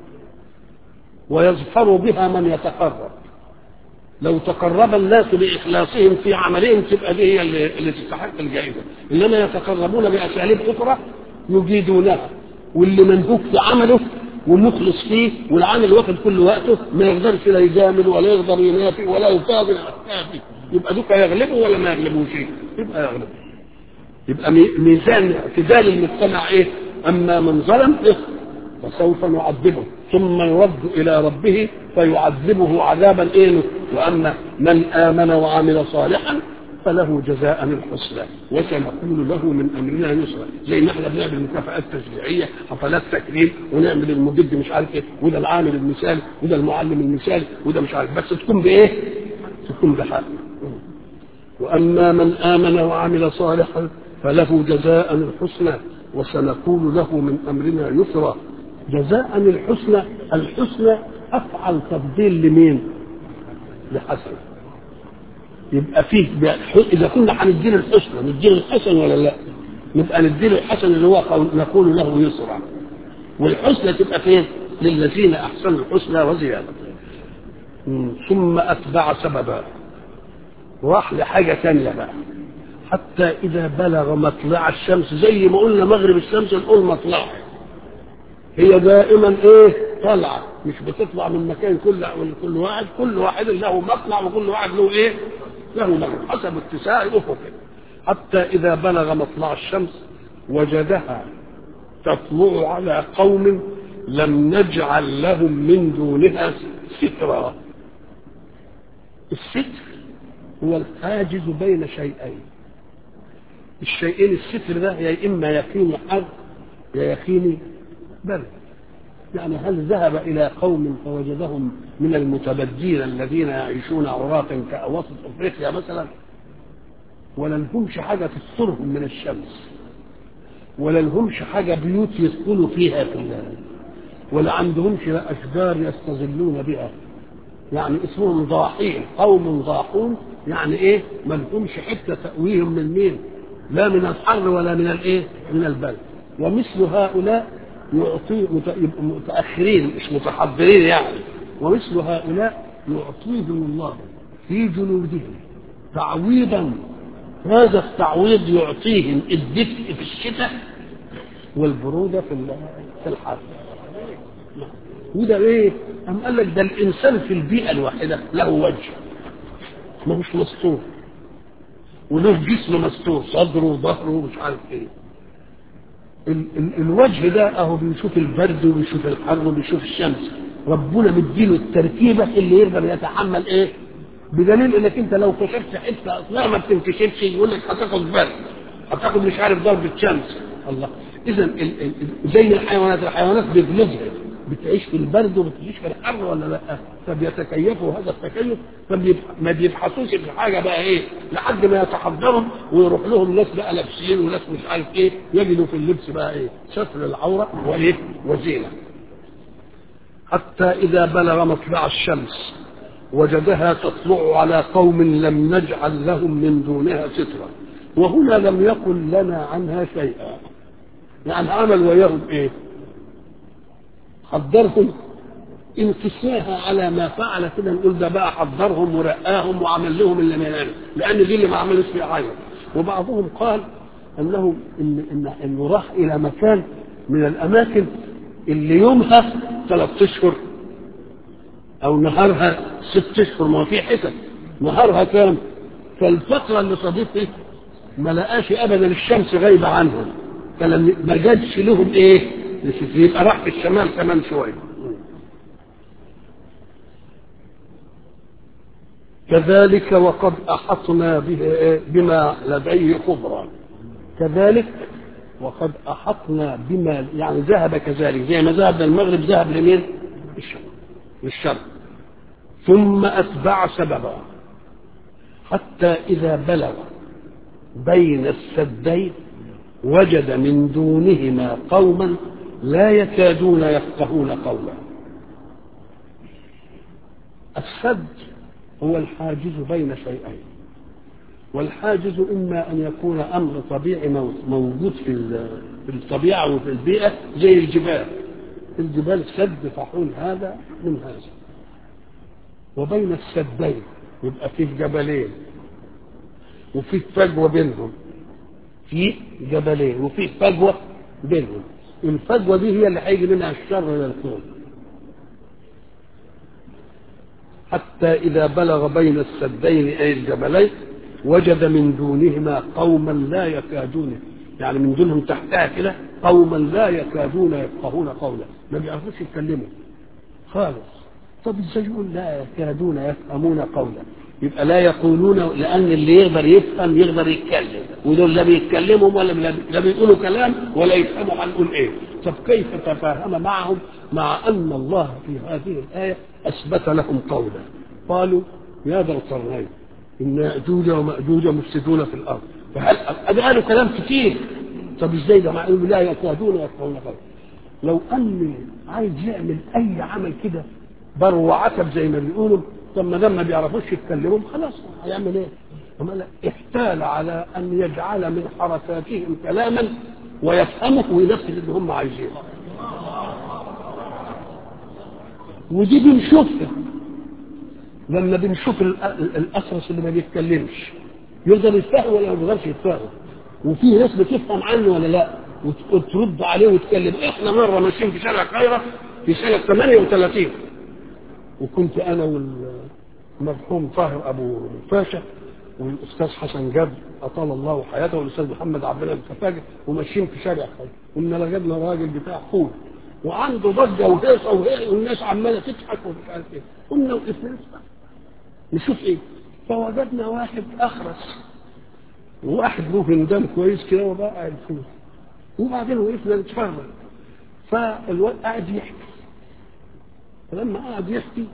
ويظفر بها من يتقرب لو تقرب الناس باخلاصهم في عملهم تبقى دي هي اللي, اللي تستحق الجائزه انما يتقربون باساليب اخرى يجيدونها واللي منهوك في عمله ومخلص فيه والعامل واخد كل وقته ما يقدرش لا يجامل ولا يقدر ينافي ولا يقابل فيه يبقى دوك يغلبه ولا ما يغلبوش يبقى يغلبه يبقى ميزان اعتدال المجتمع ايه اما من ظلم إيه؟ فسوف نعذبه ثم يرد الى ربه فيعذبه عذابا ايه واما من امن وعمل صالحا فله جزاء الحسنى وسنقول له من امرنا يسرا زي ما احنا بنعمل مكافآت تشجيعيه حفلات تكريم ونعمل المجد مش عارف ايه وده العامل المثالي وده المعلم المثالي وده مش عارف بس تكون بايه؟ تكون بحق واما من امن وعمل صالحا فله جزاء الحسنى وسنقول له من امرنا يسرا جزاء الحسنى الحسنى افعل تفضيل لمين؟ لحسن يبقى فيه اذا كنا هنديله الحسنى نديله الحسن ولا لا؟ نبقى نديله الحسن اللي هو نقول له يسرا والحسنى تبقى فين؟ للذين احسنوا الحسنى وزياده ثم اتبع سببا راح لحاجه ثانيه بقى حتى اذا بلغ مطلع الشمس زي ما قلنا مغرب الشمس نقول مطلع هي دائما ايه طالعه مش بتطلع من مكان كل كل واحد كل واحد له مطلع وكل واحد له ايه له مغرب حسب اتساع افقه حتى اذا بلغ مطلع الشمس وجدها تطلع على قوم لم نجعل لهم من دونها سترا الستر هو الحاجز بين شيئين الشيئين الستر ده يا اما يقين حر يا يقين برد يعني هل ذهب الى قوم فوجدهم من المتبدين الذين يعيشون عراة كأواسط افريقيا مثلا ولا لهمش حاجه تسترهم من الشمس ولا لهمش حاجه بيوت يسكنوا فيها في الله ولا عندهمش اشجار يستظلون بها يعني اسمهم ضاحين قوم ضاحون يعني ايه ما لهمش حته تأويهم من مين لا من الحر ولا من الايه من البرد ومثل هؤلاء يعطي متأخرين مش متحضرين يعني ومثل هؤلاء يعطيهم الله في جنودهم تعويضا هذا التعويض يعطيهم الدفء في الشتاء والبرودة في في الحر وده ايه؟ أم قال لك ده الإنسان في البيئة الواحدة له وجه ما هوش مستور وله جسم مستور صدره وظهره ومش عارف ايه ال ال الوجه ده اهو بيشوف البرد وبيشوف الحر وبيشوف الشمس ربنا مديله التركيبه اللي يقدر يتحمل ايه بدليل انك انت لو كشفت حته اصلا ما بتنكشفش يقول لك هتاخد برد هتاخد مش عارف ضربه شمس الله اذا زي الحيوانات الحيوانات بيبلغها بتعيش في البرد وبتعيش في الحر ولا لا فبيتكيفوا هذا التكيف فما بيبحثوش في حاجه بقى ايه لحد ما يتحضروا ويروح لهم ناس بقى لابسين وناس مش عارف ايه يجدوا في اللبس بقى ايه ستر العوره وايه وزينه حتى اذا بلغ مطلع الشمس وجدها تطلع على قوم لم نجعل لهم من دونها سترا وهنا لم يقل لنا عنها شيئا يعني عمل وياهم ايه حضرهم انكساها على ما فعل كده نقول ده بقى حضرهم ورقاهم وعمل لهم اللي ما يعمل لان دي اللي ما عملوش فيها حاجه وبعضهم قال انه إن إن انه راح الى مكان من الاماكن اللي يومها ثلاث اشهر او نهارها ست اشهر ما في حتت نهارها كام فالفتره اللي صديقه ما لقاش ابدا الشمس غايبه عنهم فلما ما جاتش لهم ايه يبقى راح في الشمال كمان شويه كذلك وقد احطنا به بما لديه خبرا كذلك وقد احطنا بما يعني ذهب كذلك زي ما ذهب المغرب ذهب لمين؟ الشرق للشرق ثم اتبع سببا حتى اذا بلغ بين السدين وجد من دونهما قوما لا يكادون يفقهون قولا السد هو الحاجز بين شيئين والحاجز اما ان يكون امر طبيعي موجود في في الطبيعه وفي البيئه زي الجبال الجبال سد فحول هذا من هذا وبين السدين يبقى فيه جبلين وفيه فجوه بينهم في جبلين وفي فجوه بينهم الفجوه دي هي اللي هيجي منها الشر للكون حتى اذا بلغ بين السدين اي الجبلين وجد من دونهما قوما لا يكادون يعني من دونهم تحتها كده قوما لا يكادون يفقهون قولا ما بيعرفوش يتكلموا خالص طب ازاي يقول لا يكادون يفهمون قولا يبقى لا يقولون لان اللي يقدر يفهم يقدر يتكلم ودول لا بيتكلموا ولا لا بيقولوا كلام ولا يفهموا هنقول ايه طب كيف تفاهم معهم مع ان الله في هذه الايه اثبت لهم قولا قالوا يا ذا القرنين ان ياجوج وماجوج مفسدون في الارض فهل قالوا كلام كتير طب ازاي ده مع انه لا يكادون يفقهون قولا لو ان عايز يعمل اي عمل كده بر وعتب زي ما بيقولوا طب ما دام ما بيعرفوش يتكلموا خلاص هيعمل ايه؟ أما احتال على ان يجعل من حركاتهم كلاما ويفهمه وينفذ اللي هم عايزينه. ودي بنشوفها لما بنشوف الاسرس اللي ما بيتكلمش يقدر يتفهم ولا ما يقدرش يتفهم وفي ناس بتفهم عنه ولا لا وترد عليه وتكلم احنا مره ماشيين في شارع القاهره في سنه 38 وكنت انا والمرحوم طاهر ابو فاشا والاستاذ حسن جاب اطال الله حياته والاستاذ محمد عبد الله الخفاجه وماشيين في شارع خير قلنا لقينا راجل بتاع فول وعنده ضجه وهيصه وهي والناس عماله تضحك ومش عارف ايه قلنا وقفنا نشوف ايه فوجدنا واحد اخرس وواحد له هندام كويس كده وبقى قاعد فيه وبعدين وقفنا نتفرج فالواد قاعد يحكي فلما قعد يحكي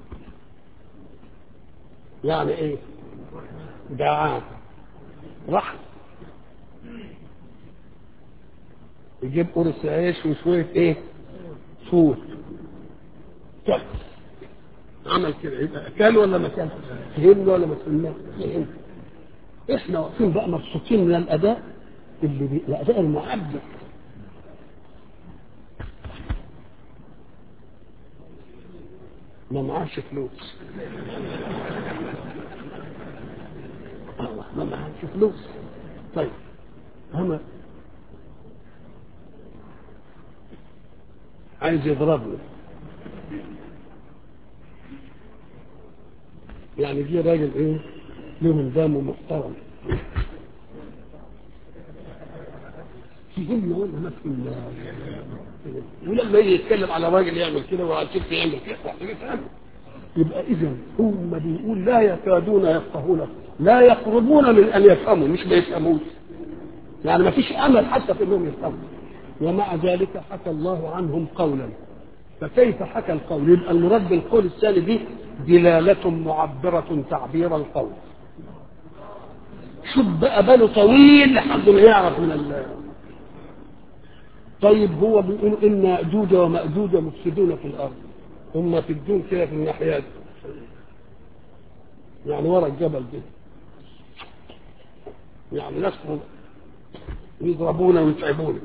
يعني ايه جعان راح يجيب قرص عيش وشوية ايه فول كل عمل كده يبقى اكل ولا ما كان فهمنا ولا ما فهمناش فهمنا احنا واقفين بقى مبسوطين من الاداء اللي بي... الاداء المعبر ما معاش فلوس الله ما معاش فلوس طيب هم عايز يضربني يعني جه راجل ايه لهم دام محترم فهمنا ولا ما فهمنا ولما يجي يتكلم على راجل يعمل كده وعلى ست يعمل كده يبقى اذا هم بيقول لا يكادون يفقهون لا يقربون من ان يفهموا مش ما يفهموش يعني ما فيش امل حتى في انهم يفهموا ومع ذلك حكى الله عنهم قولا فكيف حكى القول يبقى المراد بالقول الثاني دي دلالة معبرة تعبير القول شوف بقى باله طويل لحد ما يعرف من ال طيب هو بيقول ان ياجوج وماجوج مفسدون في الارض هم في الدون كده في الناحيات يعني ورا الجبل ده يعني ناس يضربونا ويتعبونا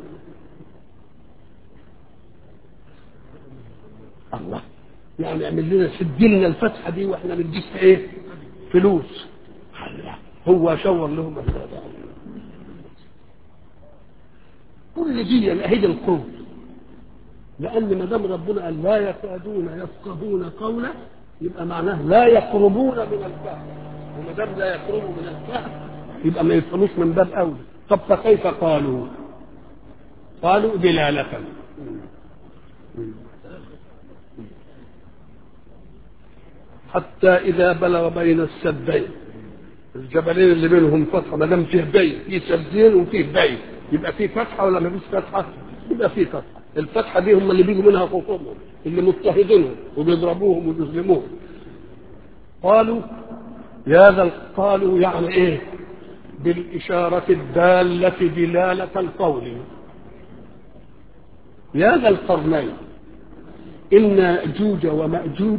الله يعني اعمل لنا سد لنا الفتحه دي واحنا نديك ايه فلوس هو شور لهم كل دي اهيد القول لان ما دام ربنا قال لا يكادون يفقهون قولا يبقى معناه لا يقربون من الفهم وما دام لا يقربوا من الفهم يبقى ما يفهموش من باب اولى طب فكيف قالوا؟ قالوا دلاله حتى إذا بلغ بين السدين الجبلين اللي بينهم فتحة ما دام فيه بين في سدين وفيه بين يبقى فيه فتحة ولا ما فيش فتحة؟ يبقى فيه فتحة الفتحة دي هم اللي بيجوا منها خصومهم اللي مضطهدينهم وبيضربوهم وبيظلموهم قالوا يا ذا قالوا يعني ايه بالإشارة الدالة دلالة القول يا ذا القرنين إن يأجوج ومأجوج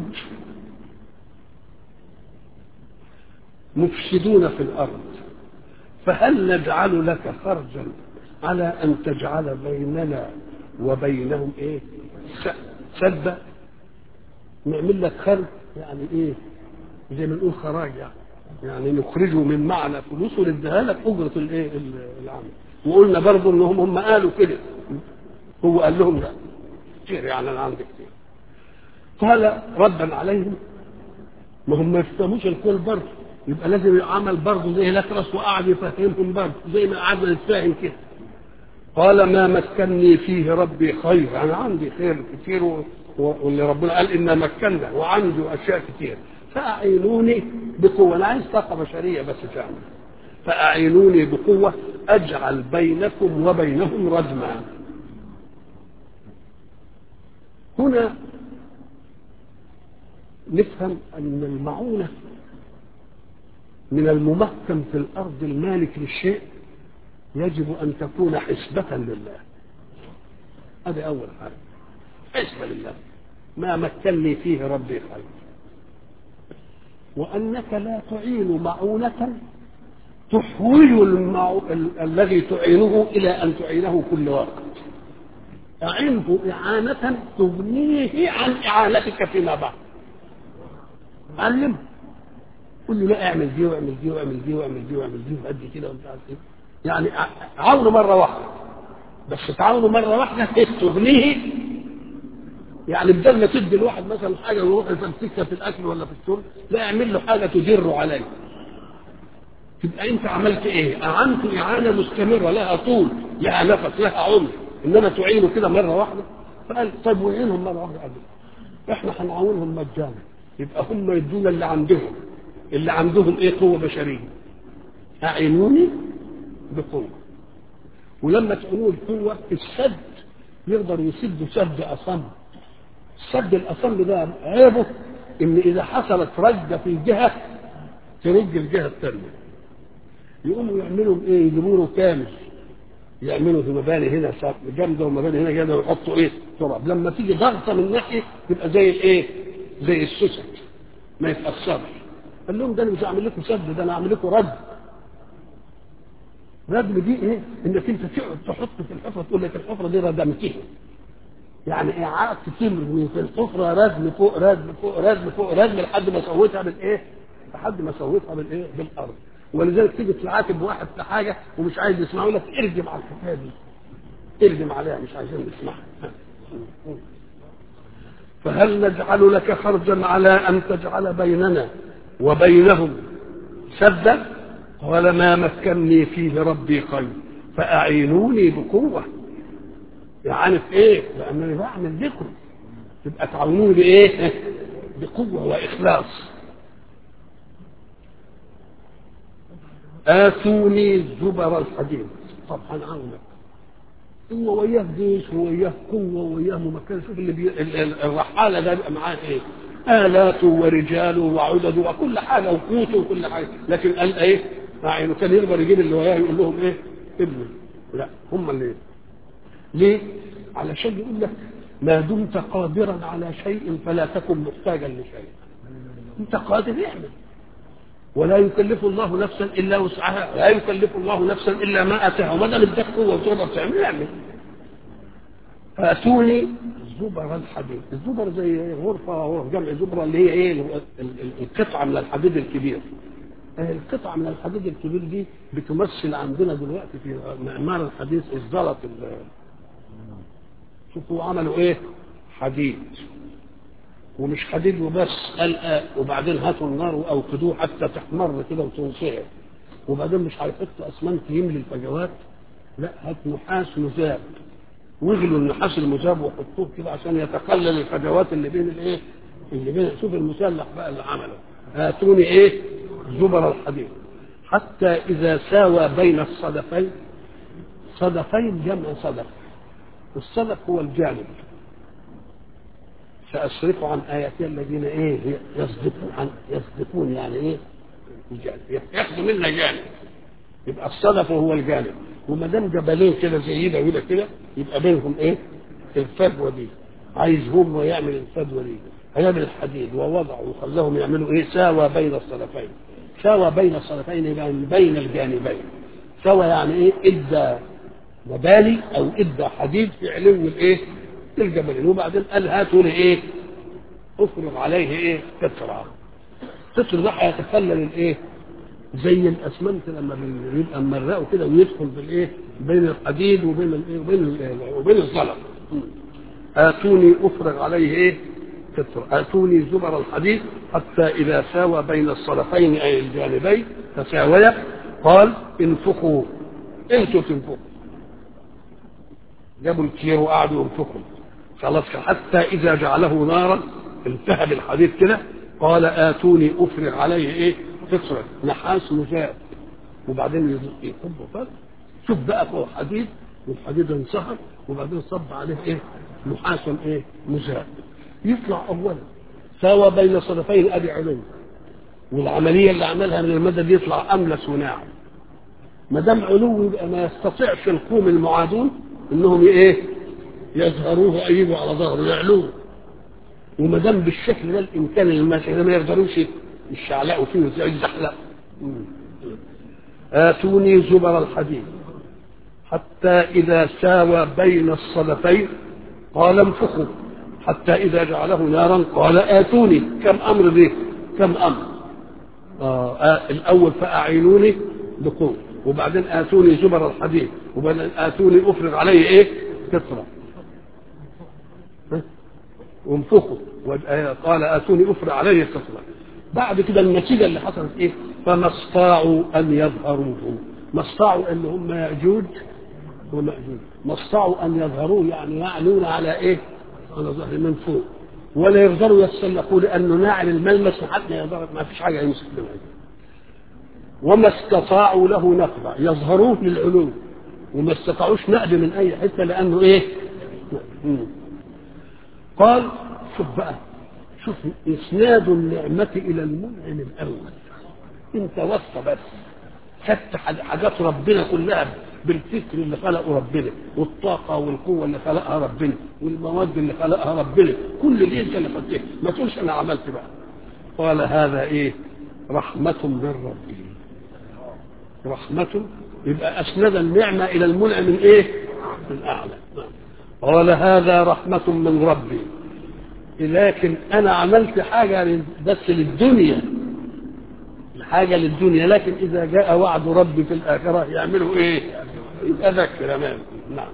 مفسدون في الأرض فهل نجعل لك خرجا على أن تجعل بيننا وبينهم إيه سدة نعمل لك خرج يعني إيه زي ما نقول خراج يعني يعني نخرجه من معنى فلوس ونديها لك أجرة الإيه العمل وقلنا برضه إن هم هم قالوا كده هو قال لهم لا كتير يعني أنا عندي كتير قال ردا عليهم ما هم ما يفهموش الكل برضه يبقى لازم يعمل برضه زي الاكرس وقعد يفهمهم برضه زي ما قعدنا نتفاهم كده قال ما مكني فيه ربي خير انا عندي خير كتير و... واللي ربنا قال انا مكنا وعنده اشياء كتير فاعينوني بقوه انا عايز طاقه بشريه بس تعمل فاعينوني بقوه اجعل بينكم وبينهم ردما هنا نفهم ان المعونه من الممكن في الارض المالك للشيء يجب ان تكون حسبة لله هذه اول حاجة حسبة لله ما مكنني فيه ربي خير وانك لا تعين معونة تحوج المعو... ال... الذي تعينه الى ان تعينه كل وقت اعنه اعانة تغنيه عن اعانتك فيما بعد علمه قول له لا اعمل دي واعمل دي واعمل دي واعمل دي واعمل دي وقد كده ومش عارف ايه يعني عاونه مره واحده بس تعاونه مره واحده تغنيه يعني بدل ما تدي الواحد مثلا حاجه ويروح يفلسفها في الاكل ولا في الشرب لا اعمل له حاجه تدر عليه تبقى انت عملت ايه؟ اعنت اعانه مستمره لها طول لها نفس لها عمر انما تعينه كده مره واحده فقال طيب وعينهم مره واحده قال احنا هنعاونهم مجانا يبقى هم يدونا اللي عندهم اللي عندهم ايه قوه بشريه اعينوني بقوه ولما تعينوه بقوه السد يقدر يسد سد اصم السد الاصم ده عيبه ان اذا حصلت رجه في جهه ترج الجهه الثانيه يقوموا يعملوا ايه يجيبوا له كامل يعملوا في مباني هنا جامده ومباني هنا جامده ويحطوا ايه تراب لما تيجي ضغطه من ناحيه تبقى زي الايه زي السوسك ما يتاثرش قال لهم ده انا مش هعمل لكم سد ده انا هعمل لكم رد ردم دي ايه انك انت تقعد تحط في الحفره تقول لك الحفره دي ردمتها يعني ايه قعدت تمري في الحفره ردم فوق ردم فوق ردم فوق ردم لحد ما سويتها بالايه لحد ما سويتها بالايه بالارض ولذلك تيجي تعاتب واحد في حاجه ومش عايز يسمعه لك ارجم على الحكايه دي ارجم عليها مش عايزين نسمعها فهل نجعل لك خرجا على ان تجعل بيننا وبينهم سد قال ما مكنني فيه ربي خير فأعينوني بقوة يعني في ايه؟ لأنني بعمل ذكر تبقى تعاونوني بإيه؟ بقوة وإخلاص آتوني زبر الحديد طبعا عونك هو وياه جيش ووياه قوة ووياه ممكن شوف اللي بي... ال- ال- الرحالة ده بيبقى معاه ايه؟ آلاته ورجاله وعدده وكل حاجة وقوته وكل حاجة لكن قال ايه؟ يعني كان يقدر يجيب اللي وياه يقول لهم ايه؟ ابني لا هم اللي إيه؟ ليه؟ علشان يقول لك ما دمت قادرا على شيء فلا تكن محتاجا لشيء انت قادر اعمل ولا يكلف الله نفسا الا وسعها لا يكلف الله نفسا الا ما اتاها وما دام اداك قوه وتقدر تعمل اعمل فاتوني زبر الحديد الزبر زي غرفه غرفه جمع زبره اللي هي ايه ال- ال- القطعه من الحديد الكبير آه، القطعه من الحديد الكبير دي بتمثل عندنا دلوقتي في معمار الحديث الزلط ال- شوفوا عملوا ايه حديد ومش حديد وبس قال آه وبعدين هاتوا النار واوقدوه حتى تحمر كده وتنصهر وبعدين مش هيحطوا اسمنت يملي الفجوات لا هات نحاس مذاب وغلوا النحاس المذاب وحطوه كده عشان يتقلل الفجوات اللي بين الايه اللي بين شوف المسلح بقى اللي عمله هاتوني ايه زبر الحديد حتى اذا ساوى بين الصدفين صدفين جمع صدف الصدف هو الجانب سأصرف عن آياتي الذين إيه يصدفون عن يصدفون يعني إيه الجانب ياخذوا منا جانب يبقى الصدف هو الجانب وما دام جبلين كده زي ده وده كده يبقى بينهم إيه الفجوة دي عايز هم يعمل الفجوة دي هيعمل الحديد ووضعوا وخلاهم يعملوا إيه ساوى بين الصدفين ساوى بين الصدفين يبقى بين الجانبين سوى يعني إيه إدى مباني او ادى حديد في علو الايه الجبلين وبعدين قال هاتوا لي ايه افرغ عليه ايه قطرة قطر ده هيتخلل الايه زي الاسمنت لما بيبقى ممرقه كده ويدخل بالايه بين الحديد وبين الايه وبين ال- وبين الزلط اتوني افرغ عليه ايه قطرة اتوني زبر الحديد حتى اذا ساوى بين الصدفين اي الجانبين تساويا قال انفخوا انتوا تنفخوا جابوا الكير وقعدوا ينفخوا خلاص حتى اذا جعله نارا التهب الحديد كده قال اتوني افرغ عليه ايه قطرة نحاس مذاب وبعدين يصبوا فرق شوف بقى فوق حديد والحديد انصهر وبعدين صب عليه ايه نحاس ايه مذاب يطلع اولا ساوى بين صدفين ادي علو والعمليه اللي عملها من المدد يطلع املس وناعم ما دام علو يبقى ما يستطيعش القوم المعادون انهم ايه يظهروه ايده على ظهره يعلوه وما دام بالشكل ده الامكان الماشي ده ما يقدروش يشعلقوا فيه ويزحلقوا اتوني زبر الحديد حتى اذا ساوى بين الصدفين قال انفخوا حتى اذا جعله نارا قال اتوني كم امر دي كم امر آه آه الاول فاعينوني بقوه وبعدين اتوني زبر الحديد وبعدين اتوني افرغ عليه ايه كسرى وانفخوا قال اتوني افرغ عليه كسرى بعد كده النتيجه اللي حصلت ايه فما استطاعوا ان يظهروه ما استطاعوا ان هم ياجوج وماجوج ما استطاعوا ان يظهروه يعني يعلون على ايه على ظهر من فوق ولا يقدروا يتسلقوا لانه ناعل الملمس حتى يقدر ما فيش حاجه يمسك منها وما استطاعوا له نقبا يظهروه للعلو وما استطاعوش نقب من اي حته لانه ايه مم. قال شوف بقى شوف اسناد النعمه الى المنعم الاول انت وصى بس خدت حاجات ربنا كلها بالفكر اللي خلقه ربنا والطاقة والقوة اللي خلقها ربنا والمواد اللي خلقها ربنا كل دي انت اللي خدتها ما تقولش انا عملت بقى قال هذا ايه رحمة من ربي رحمة يبقى أسند النعمة إلى المنعم من إيه؟ من أعلى قال هذا رحمة من ربي لكن أنا عملت حاجة بس للدنيا حاجة للدنيا لكن إذا جاء وعد ربي في الآخرة يعملوا إيه؟ يبقى ذكر أمام نعم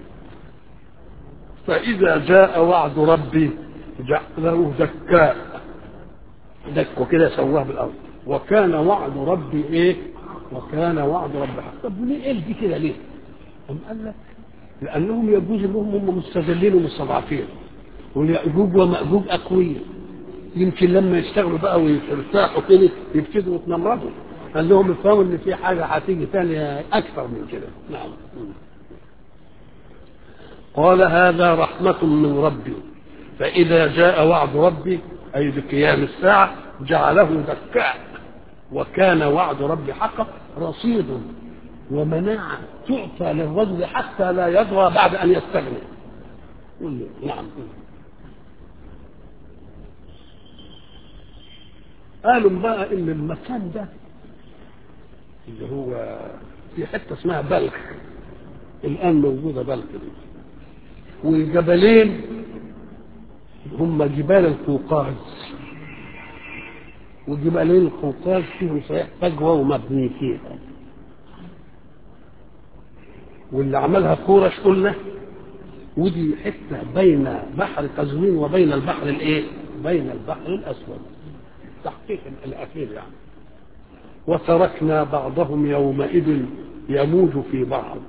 فإذا جاء وعد ربي جعله دكاء دكه كده سواه بالأرض وكان وعد ربي ايه وكان وعد ربي حق طب ليه ايه دي كده ليه قام قال لك لانهم يجوز انهم هم مستذلين ومستضعفين ويأجوج ومأجوج اقوياء يمكن لما يشتغلوا بقى ويرتاحوا كده يبتدوا يتنمرضوا قال لهم افهموا ان في حاجه هتيجي ثانيه اكثر من كده نعم قال هذا رحمة من ربي فإذا جاء وعد ربي أي بقيام الساعة جعله دكاء وكان وعد ربي حقا رصيد ومناعة تعطى للرجل حتى لا يطغى بعد أن يستغني نعم قالوا بقى ان المكان ده اللي هو في حته اسمها بلخ الان موجوده بلخ دي والجبلين هم جبال القوقاز وجبالين القوقاز فيهم صحيح فجوه ومبني فيها واللي عملها كورش قلنا ودي حته بين بحر قزوين وبين البحر الايه؟ بين البحر الاسود التحقيق الاخير يعني وتركنا بعضهم يومئذ يموج في بعض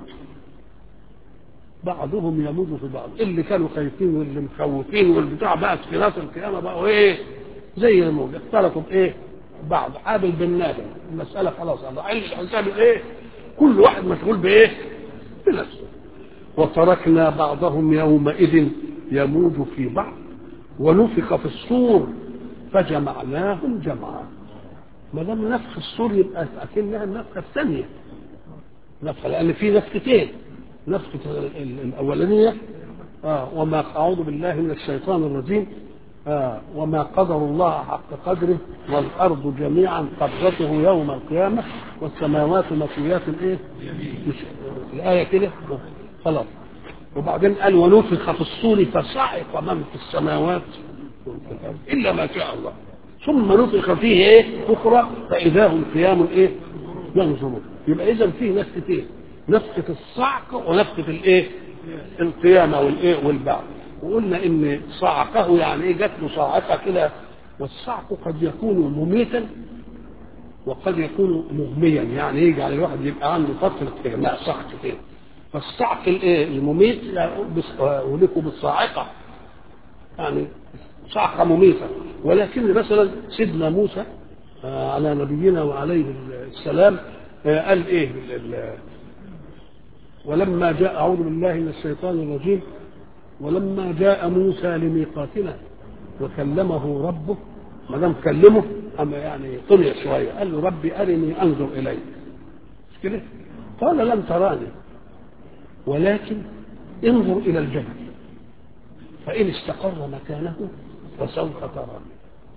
بعضهم يموج في بعض اللي كانوا خايفين واللي مخوفين والبتاع بقى في ناس القيامه بقوا ايه زي الموج اختلطوا بايه بعض قابل بالنادم المساله خلاص الله علم الحساب ايه كل واحد مشغول بايه بنفسه وتركنا بعضهم يومئذ يموج في بعض ونفخ في الصور فجمعناهم جمعا ما دام نفخ الصور يبقى اكنها النفخه الثانيه نفخه لان في نفختين نفخه الاولانيه آه وما اعوذ بالله من الشيطان الرجيم آه وما قدر الله حق قدره والارض جميعا قبضته يوم القيامه والسماوات مطويات ايه؟ مش الايه كده خلاص وبعدين قال ونفخ في الصور فصعق من في السماوات الا ما شاء الله ثم نفخ فيه ايه اخرى فاذا هم قيام ايه ينظرون يبقى اذا فيه نفختين نفخه الصعق ونفخه الايه القيامه والايه والبعث وقلنا ان صعقه يعني ايه جات له صاعقه كده والصعق قد يكون مميتا وقد يكون مغميا يعني يجعل الواحد يبقى عنده فتره اغماء صعق كده فالصعق الايه المميت ولكم بالصاعقه يعني صعقه مميته ولكن مثلا سيدنا موسى على نبينا وعليه السلام قال ايه ولما جاء اعوذ بالله من الشيطان الرجيم ولما جاء موسى لميقاتنا وكلمه ربه ما دام كلمه اما يعني طلع شويه قال له ربي ارني انظر اليك مش كده؟ قال لن تراني ولكن انظر الى الجبل فان استقر مكانه فسوف تراني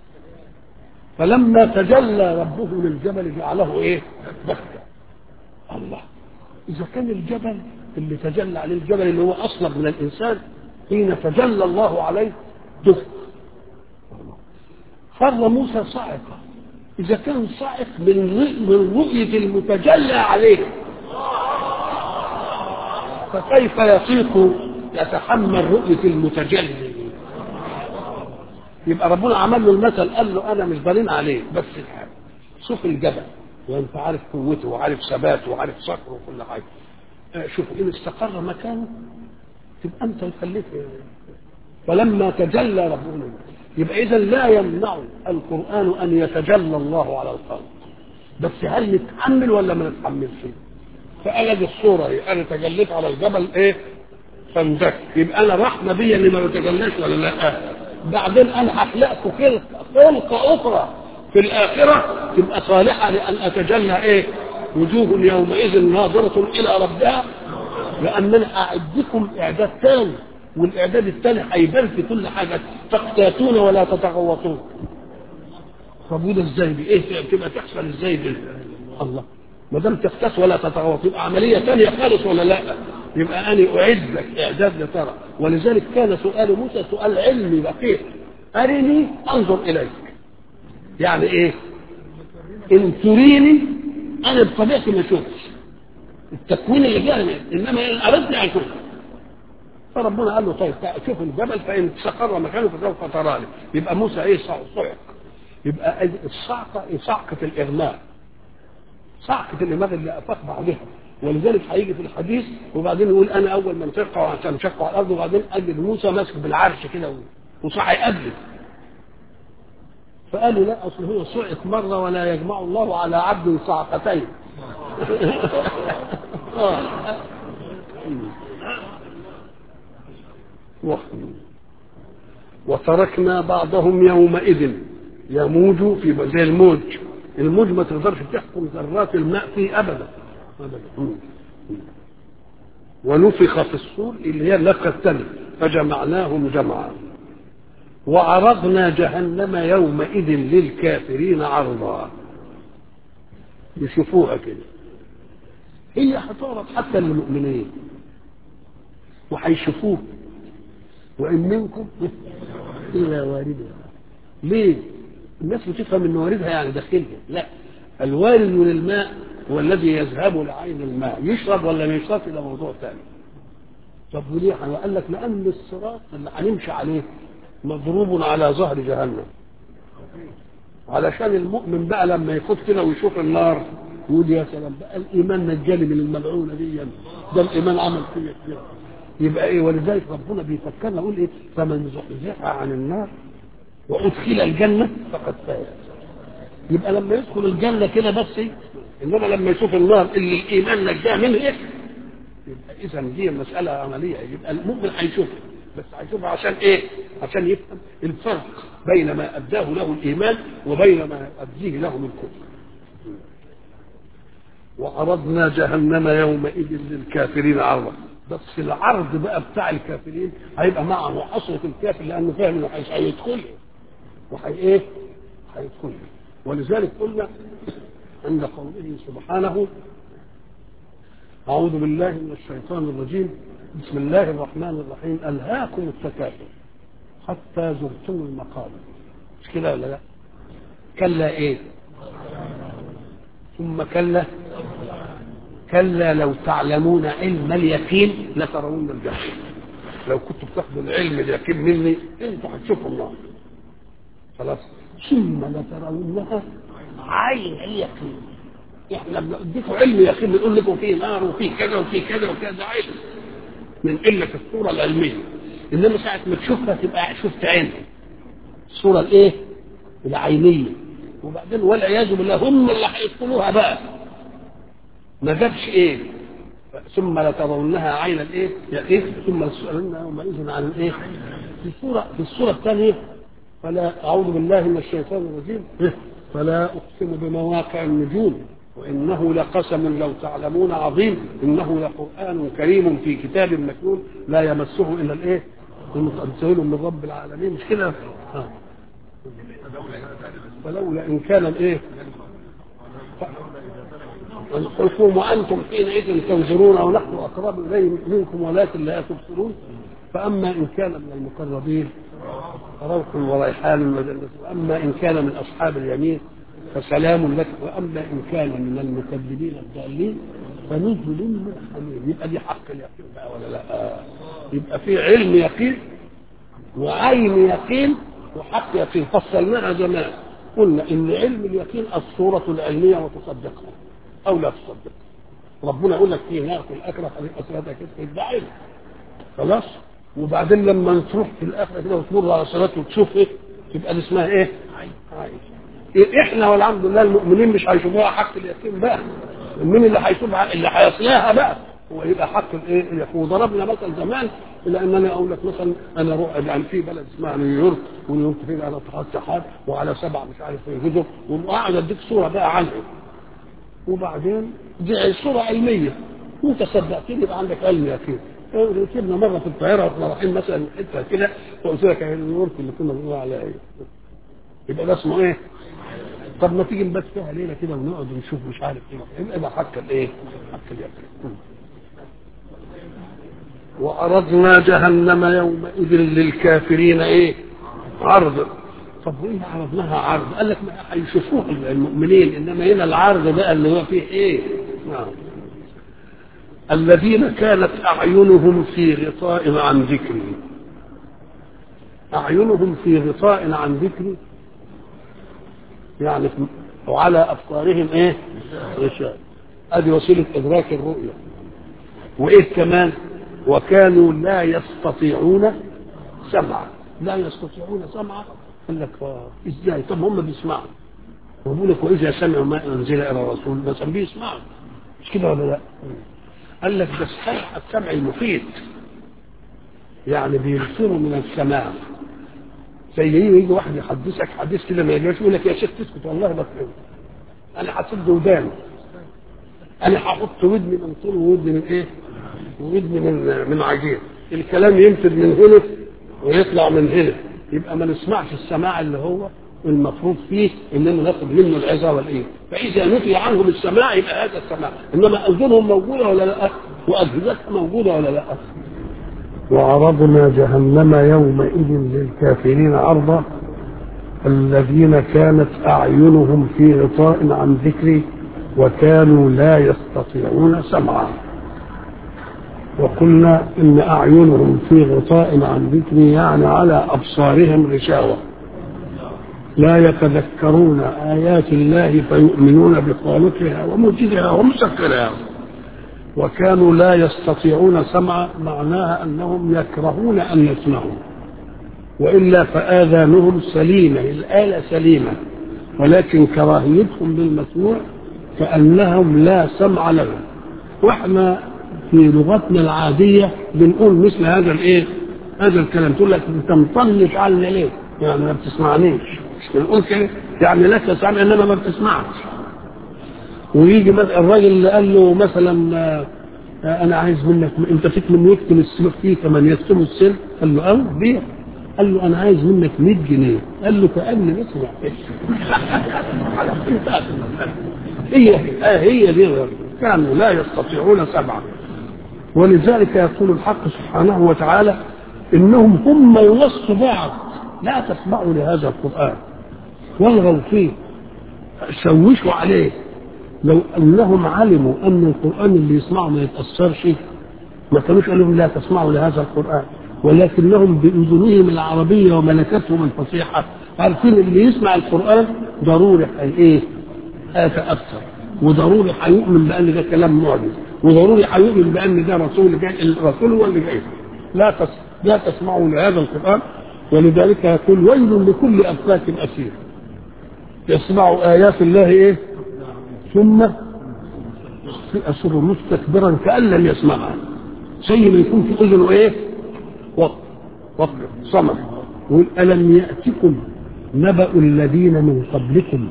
فلما تجلى ربه للجبل جعله ايه دكا الله اذا كان الجبل اللي تجلى عليه الجبل اللي هو اصلب من الانسان حين تجلى الله عليه دك فر موسى صاعقة إذا كان صاعق من من رؤية المتجلى عليه فكيف يطيق يتحمل رؤية المتجلي يبقى ربنا عمل له المثل قال له أنا مش بالين عليه بس شوف الجبل وأنت عارف قوته وعارف ثباته وعارف صقره وكل حاجة شوف إن استقر مكانه تبقى أنت خليك فلما تجلى ربنا يبقى إذا لا يمنع القرآن أن يتجلى الله على الخلق بس هل نتحمل ولا ما نتحملش؟ فقال الصورة هي أنا تجليت على الجبل إيه؟ فاندك يبقى أنا رحمة بيا اللي ما بتجلاش ولا لا؟ بعدين أنا هخلقكم خلق خلقة أخرى في الآخرة تبقى صالحة لأن أتجلى إيه؟ وجوه يومئذ ناظرة إلى ربها لأن أنا أعدكم إعداد ثاني والاعداد الثاني هيبان في كل حاجه تقتاتون ولا تتغوطون طب وده ازاي دي ايه بتبقى تحصل ازاي دي الله ما دام تقتات ولا تتغوط يبقى عمليه ثانيه خالص ولا لا يبقى انا اعد لك اعداد لترى ولذلك كان سؤال موسى سؤال علمي دقيق ارني انظر اليك يعني ايه ان تريني انا بطبيعتي ما اشوفش التكوين اللي جاي انما ان اردت اشوف فربنا قال له طيب شوف الجبل فان استقر مكانه فسوف تراني يبقى موسى ايه صعق يبقى الصعقه صعقه الاغماء صعقه الإمام اللي افاق بعدها ولذلك هيجي في الحديث وبعدين يقول انا اول من تقع عشان شقوا على الارض وبعدين اجد موسى ماسك بالعرش كده وصحي قبله فقالوا لا اصل هو صعق مره ولا يجمع الله على عبد صعقتين وتركنا بعضهم يومئذ يموج في زي الموج الموج ما تقدرش تحكم ذرات الماء فيه ابدا ابدا ونفخ في الصور اللي هي اللفه الثانيه فجمعناهم جمعا وعرضنا جهنم يومئذ للكافرين عرضا يشوفوها كده هي هتعرض حتى للمؤمنين وهيشوفوه وان منكم الى واردها ليه الناس بتفهم ان واردها يعني داخلها لا الوارد من الماء هو الذي يذهب لعين الماء يشرب ولا ما يشربش ده موضوع ثاني طب وليه قال لك لان الصراط اللي هنمشي عليه مضروب على ظهر جهنم علشان المؤمن بقى لما يفوت كده ويشوف النار يقول يا سلام بقى الايمان نجاني من الملعونه دي ده الايمان عمل فيا كده يبقى ايه ولذلك ربنا بيفكرنا يقول ايه فمن زحزح عن النار وادخل الجنه فقد فاز يبقى لما يدخل الجنه كده بس إيه؟ انما لما يشوف النار اللي الايمان نجاه منه ايه يبقى اذا دي مساله عمليه يبقى المؤمن هيشوفها بس هيشوفها عشان ايه عشان يفهم الفرق بين ما اداه له الايمان وبين ما اديه له من كفر وعرضنا جهنم يومئذ للكافرين عرضا بس العرض بقى بتاع الكافرين هيبقى معه حصرة الكافر لانه فاهم انه هيدخل وهي ايه؟ هيدخل ولذلك قلنا عند قوله سبحانه أعوذ بالله من الشيطان الرجيم بسم الله الرحمن الرحيم ألهاكم التكاثر حتى زرتم المقابر مش كده ولا لا؟ كلا إيه؟ ثم كلا كلا لو تعلمون علم اليقين لترون الجحيم لو كنتوا بتاخدوا العلم اليقين مني انتوا هتشوفوا النار خلاص ثم لترونها عين اليقين احنا بنديكم علم يقين بنقول لكم فيه نار وفيه كذا وفيه كذا وكذا علم من قله الصوره العلميه انما ساعه ما تشوفها تبقى شفت عينها الصوره الايه؟ العينيه وبعدين والعياذ بالله هم اللي هيدخلوها بقى ما جابش ايه ثم لترونها عين الايه يقين ثم لتسالن يومئذ عن الايه في الصوره في الصوره الثانيه فلا اعوذ بالله من الشيطان الرجيم فلا اقسم بمواقع النجوم وانه لقسم لو تعلمون عظيم انه لقران كريم في كتاب مكنون لا يمسه الا الايه المتنزل من رب العالمين مش كده آه. فلولا ان كان الايه قلتم وانتم حينئذ تنظرون ونحن اقرب اليه منكم ولكن لا تبصرون فاما ان كان من المقربين فروح وريحان وجنة واما ان كان من اصحاب اليمين فسلام لك واما ان كان من المكذبين الضالين فنزل من حميم يبقى دي حق اليقين بقى ولا لا يبقى في علم يقين وعين يقين وحق يقين فصلناها زمان قلنا ان علم اليقين الصوره العلميه وتصدقها او لا تصدق ربنا يقول لك في نار في الاخره هتبقى صلاتك كده ده علم خلاص وبعدين لما تروح في الاخره كده وتمر على صلاه وتشوف ايه تبقى دي اسمها ايه؟ عين إيه احنا والحمد لله المؤمنين مش هيشوفوها حق اليقين بقى مين اللي هيشوفها اللي هيصليها بقى هو يبقى حق الايه اليقين وضربنا مثل زمان الى انني اقول لك مثلا انا روح يعني في بلد اسمها نيويورك ونيويورك فيها على طرحات سحاب وعلى سبع مش عارف ايه جزر وقاعد اديك صوره بقى عنها وبعدين دي صوره علميه وانت صدقتني يبقى عندك علم يقين ركبنا مره في الطياره واحنا رايحين مثلا حته كده وقلت لك يا نيويورك اللي كنا بنقول عليها ايه يبقى ده اسمه ايه؟ طب ما تيجي نبات فيها ليله كده ونقعد ونشوف مش عارف ايه يبقى ده حق الايه؟ حق اليقين وأردنا جهنم يومئذ للكافرين ايه؟ عرض طب وايه عرضناها عرض؟ قال لك ما هيشوفوها المؤمنين انما هنا العرض بقى اللي هو فيه ايه؟ نعم الذين كانت اعينهم في غطاء عن ذكري اعينهم في غطاء عن ذكري يعني وعلى ابصارهم ايه غشاوه ادي وسيله ادراك الرؤيه وايه كمان وكانوا لا يستطيعون سمعا لا يستطيعون سمعا قال لك آه، ازاي طب هم بيسمعوا ويقول لك واذا سمعوا ما انزل الى الرسول بس بيسمعوا مش كده ولا لا قال لك ده السمع السمع المفيد يعني بيبصروا من السماع زي يجي يجي واحد يحدثك حديث كده ما يجيش يقول لك يا شيخ تسكت والله بفهم انا هسد وداني انا هحط ودني من طول وودني من ايه؟ ودني من من عجين الكلام ينفذ من هنا ويطلع من هنا يبقى ما نسمعش السماع اللي هو المفروض فيه اننا ناخد منه العظه والايه فاذا نفي عنهم السماع يبقى هذا السماع انما اذنهم موجوده ولا لا واجهزتها موجوده ولا لا وعرضنا جهنم يومئذ للكافرين عرضا الذين كانت اعينهم في غطاء عن ذكري وكانوا لا يستطيعون سمعا وقلنا ان اعينهم في غطاء عن ذكري يعني على ابصارهم غشاوه لا يتذكرون ايات الله فيؤمنون بخالقها وموجدها ومسكرها وكانوا لا يستطيعون سمع معناها انهم يكرهون ان يسمعوا والا فاذانهم سليمه الاله سليمه ولكن كراهيتهم بالمسموع كانهم لا سمع لهم واحنا في لغتنا العاديه بنقول مثل هذا الايه هذا الكلام تقول لك انت مطنش عني ليه يعني ما بتسمعنيش مش بنقول كده يعني لك سمع انما ما بتسمعش ويجي مثلا الراجل اللي قال له مثلا آه، آه، انا عايز منك انت فيك من يكتم السلك فيه كمان يكتم السلك قال له اه بيع قال له انا عايز منك 100 جنيه قال له كاني بسمع هي آه هي دي كانوا لا يستطيعون سبعا ولذلك يقول الحق سبحانه وتعالى انهم هم يوصوا بعض لا تسمعوا لهذا القران والغوا فيه شوشوا عليه لو انهم علموا ان القران اللي يسمعه ما يتاثرش ما كانوش قالوا لا تسمعوا لهذا القران ولكنهم باذنهم العربيه وملكتهم الفصيحه عارفين اللي يسمع القران ضروري هي ايه؟ هيتاثر وضروري هيؤمن بان ده كلام معجز وضروري هيؤمن بان ده رسول جاي الرسول هو اللي جاي لا تس... لا تسمعوا لهذا القران ولذلك يقول ويل لكل افاك اثير يسمع ايات الله ايه؟ ثم يصر مستكبرا كأن لم يسمعها زي ما يكون في أذنه إيه؟ وقت وقت صمت يقول ألم يأتكم نبأ الذين من قبلكم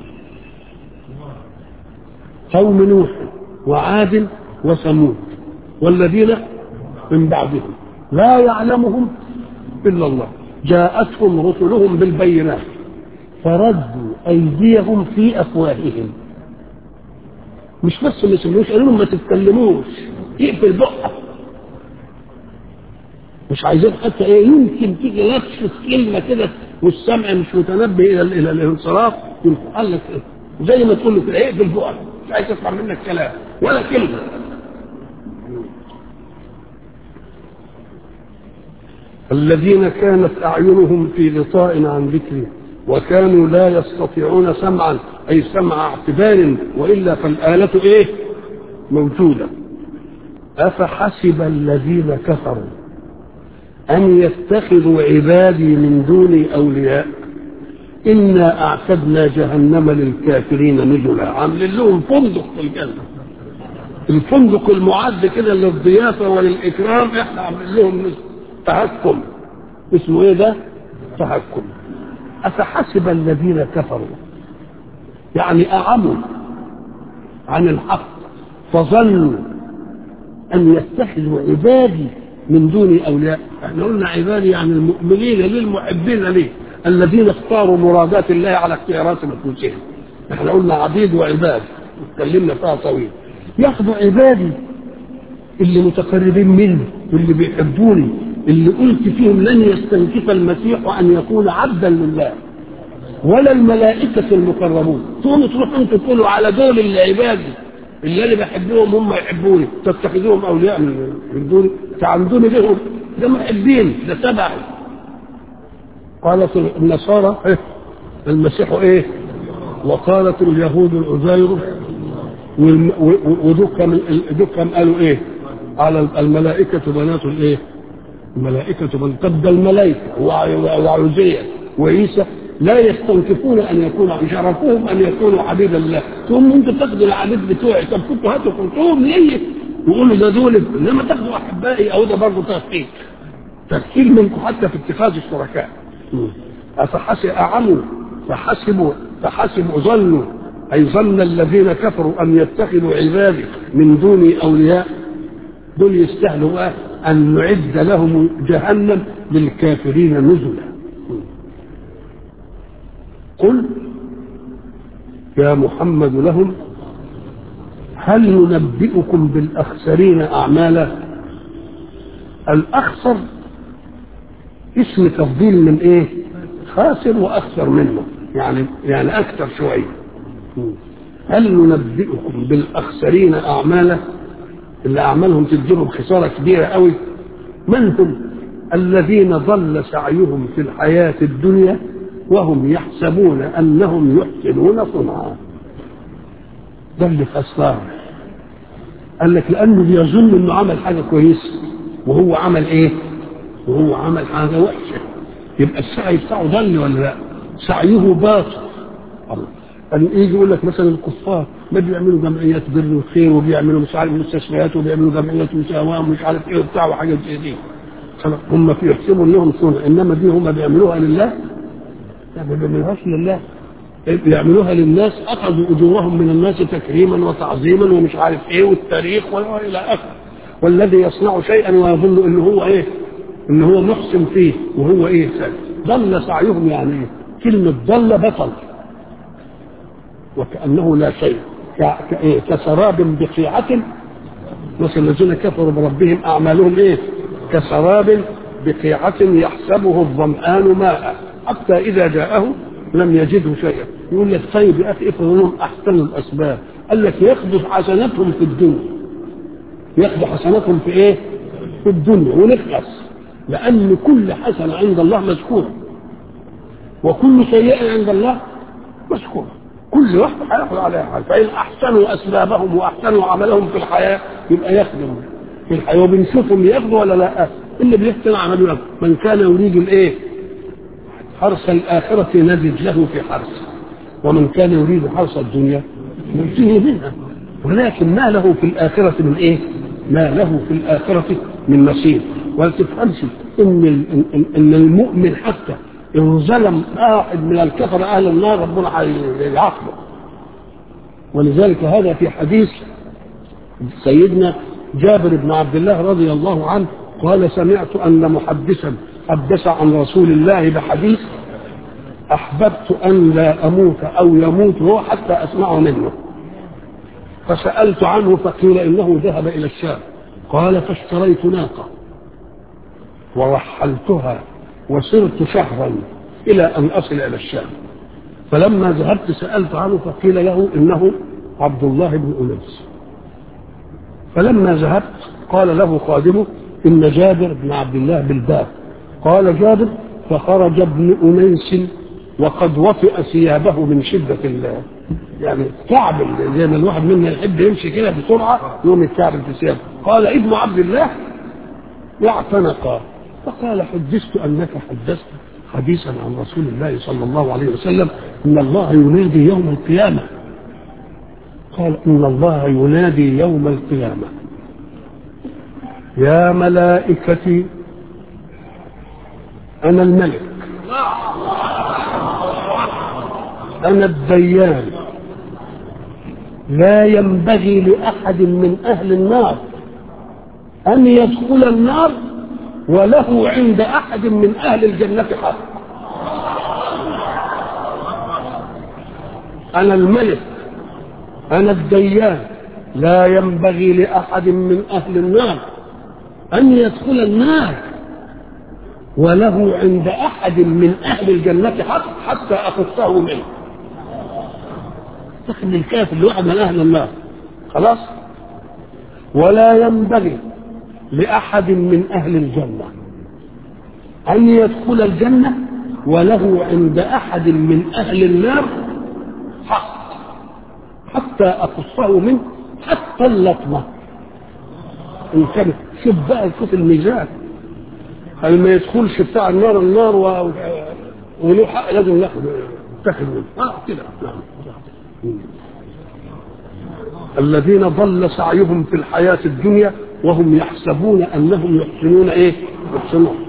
قوم نوح وعاد وثمود والذين من بعدهم لا يعلمهم إلا الله جاءتهم رسلهم بالبينات فردوا أيديهم في أفواههم مش بس ما يسمعوش قالوا لهم ما تتكلموش اقفل بقك مش عايزين حتى ايه يمكن تيجي نفس كلمه كده والسمع مش متنبه الى الى الانصراف قال لك إيه؟ زي ما تقول له كده اقفل بقك مش عايز اسمع منك كلام ولا كلمه الذين كانت اعينهم في غطاء عن ذكري وكانوا لا يستطيعون سمعا اي سمع اعتبار والا فالاله ايه موجوده افحسب الذين كفروا ان يتخذوا عبادي من دوني اولياء انا اعتدنا جهنم للكافرين نزلا عاملين لهم فندق في الجنه الفندق المعد كده للضيافه وللاكرام احنا عاملين لهم تهكم اسمه ايه ده؟ تهكم أفحسب الذين كفروا يعني أعموا عن الحق فظنوا أن يتخذوا عبادي من دون أولياء احنا قلنا عبادي يعني المؤمنين للمحبين ليه الذين اختاروا مرادات الله على اختيارات نفوسهم احنا قلنا عبيد وعباد اتكلمنا فيها طويل ياخذوا عبادي اللي متقربين مني واللي بيحبوني اللي قلت فيهم لن يستنكف المسيح ان يكون عبدا لله ولا الملائكة المقربون تقوموا تروحوا انتوا تقولوا على دول اللي عبادي اللي انا بحبهم هم يحبوني تتخذوهم اولياء من دوني تعمدوني بهم ده محبين ده تبعي قالت النصارى إيه؟ المسيح ايه وقالت اليهود العزير ودكم دكم قالوا ايه على الملائكة بنات الايه الملائكة بنات طب ده الملائكة وعزير وعيسى لا يستنكفون ان يكونوا شرفوهم ان يكونوا عبيد الله ثم انتوا تاخدوا العبيد بتوعي طب كنتوا هاتوا قلتوهم ليه وقولوا ده دول انما تاخدوا احبائي او ده برضه تفكير تفكير منكم حتى في اتخاذ الشركاء افحسب اعموا فحسبوا فحسبوا ظنوا اي ظن الذين كفروا ان يتخذوا عبادي من دوني اولياء دول يستاهلوا ان نعد لهم جهنم للكافرين نزلا قل يا محمد لهم هل ننبئكم بالاخسرين اعمالا الاخسر اسم تفضيل من ايه خاسر واخسر منه يعني يعني اكثر شويه هل ننبئكم بالاخسرين اعمالا اللي اعمالهم تديهم خساره كبيره قوي من هم الذين ضل سعيهم في الحياه الدنيا وهم يحسبون انهم يحسنون صنعا ده اللي خسران قال لك لانه بيظن انه عمل حاجه كويسه وهو عمل ايه وهو عمل حاجه وحشه يبقى السعي بتاعه ضل ولا لا سعيه باطل أن يجي يقول لك مثلا الكفار ما بيعملوا جمعيات بر وخير وبيعملوا مش عارف مستشفيات وبيعملوا جمعيات مساواه ومش عارف ايه وبتاع وحاجات زي دي هم في يحسبوا انهم صنع انما دي هم بيعملوها لله لا ما بيعملوهاش لله بيعملوها للناس اخذوا اجورهم من الناس تكريما وتعظيما ومش عارف ايه والتاريخ والى اخره والذي يصنع شيئا ويظن ان هو ايه ان هو محسن فيه وهو ايه ضل سعيهم يعني ايه كلمه ضل بطل وكانه لا شيء كإيه؟ كسراب بقيعة مثل الذين كفروا بربهم اعمالهم ايه كسراب بقيعة يحسبه الظمآن ماء حتى إذا جاءه لم يجده شيئا يقول لك طيب يا أخي افرض لهم أحسن الأسباب قال لك ياخذوا حسناتهم في الدنيا ياخذوا حسناتهم في إيه؟ في الدنيا ونخلص لأن كل حسنة عند الله مذكورة وكل سيئة عند الله مذكورة كل واحد هياخذ عليها حاجة فإن أحسنوا أسبابهم وأحسنوا عملهم في الحياة يبقى يخدم في الحياة وبنشوفهم ياخذوا ولا لا اللي بيحسن عمله من كان يريد الايه حرث الآخرة نزد له في حرث ومن كان يريد حرث الدنيا نؤتيه منها ولكن ما له في الآخرة من إيه؟ ما له في الآخرة من نصيب ولا تفهمش إن إن المؤمن حتى إن ظلم واحد من الكفر أهل النار ربنا هيعاقبه ولذلك هذا في حديث سيدنا جابر بن عبد الله رضي الله عنه قال سمعت أن محدثا حدث عن رسول الله بحديث أحببت أن لا أموت أو يموت هو حتى أسمعه منه فسألت عنه فقيل إنه ذهب إلى الشام قال فاشتريت ناقة ورحلتها وسرت شهرا إلى أن أصل إلى الشام فلما ذهبت سألت عنه فقيل له إنه عبد الله بن أنيس فلما ذهبت قال له خادمه إن جابر بن عبد الله بالباب قال جابر فخرج ابن أنيس وقد وطئ ثيابه من شدة الله يعني كعب زي ما الواحد منا يحب يمشي كده بسرعة يوم الكعب في ثيابه قال ابن عبد الله واعتنق فقال حدثت أنك حدثت حديثا عن رسول الله صلى الله عليه وسلم إن الله ينادي يوم القيامة قال إن الله ينادي يوم القيامة يا ملائكتي أنا الملك أنا الديان لا ينبغي لأحد من أهل النار أن يدخل النار وله عند أحد من أهل الجنة حق أنا الملك أنا الديان لا ينبغي لأحد من أهل النار أن يدخل النار وله عند أحد من أهل الجنة حق حتى أخصه منه دخل الكافر لواحد من أهل النار خلاص ولا ينبغي لأحد من أهل الجنة أن يدخل الجنة وله عند أحد من أهل النار حق حتى اقصه منه حتى اللطمه ان كان شوف بقى شوف الميزان هل ما يدخلش بتاع النار النار و... وله حق لازم ناخد تاخد منه اه كده نعم الذين ضل سعيهم في الحياة الدنيا وهم يحسبون أنهم يحسنون إيه؟ يحسنون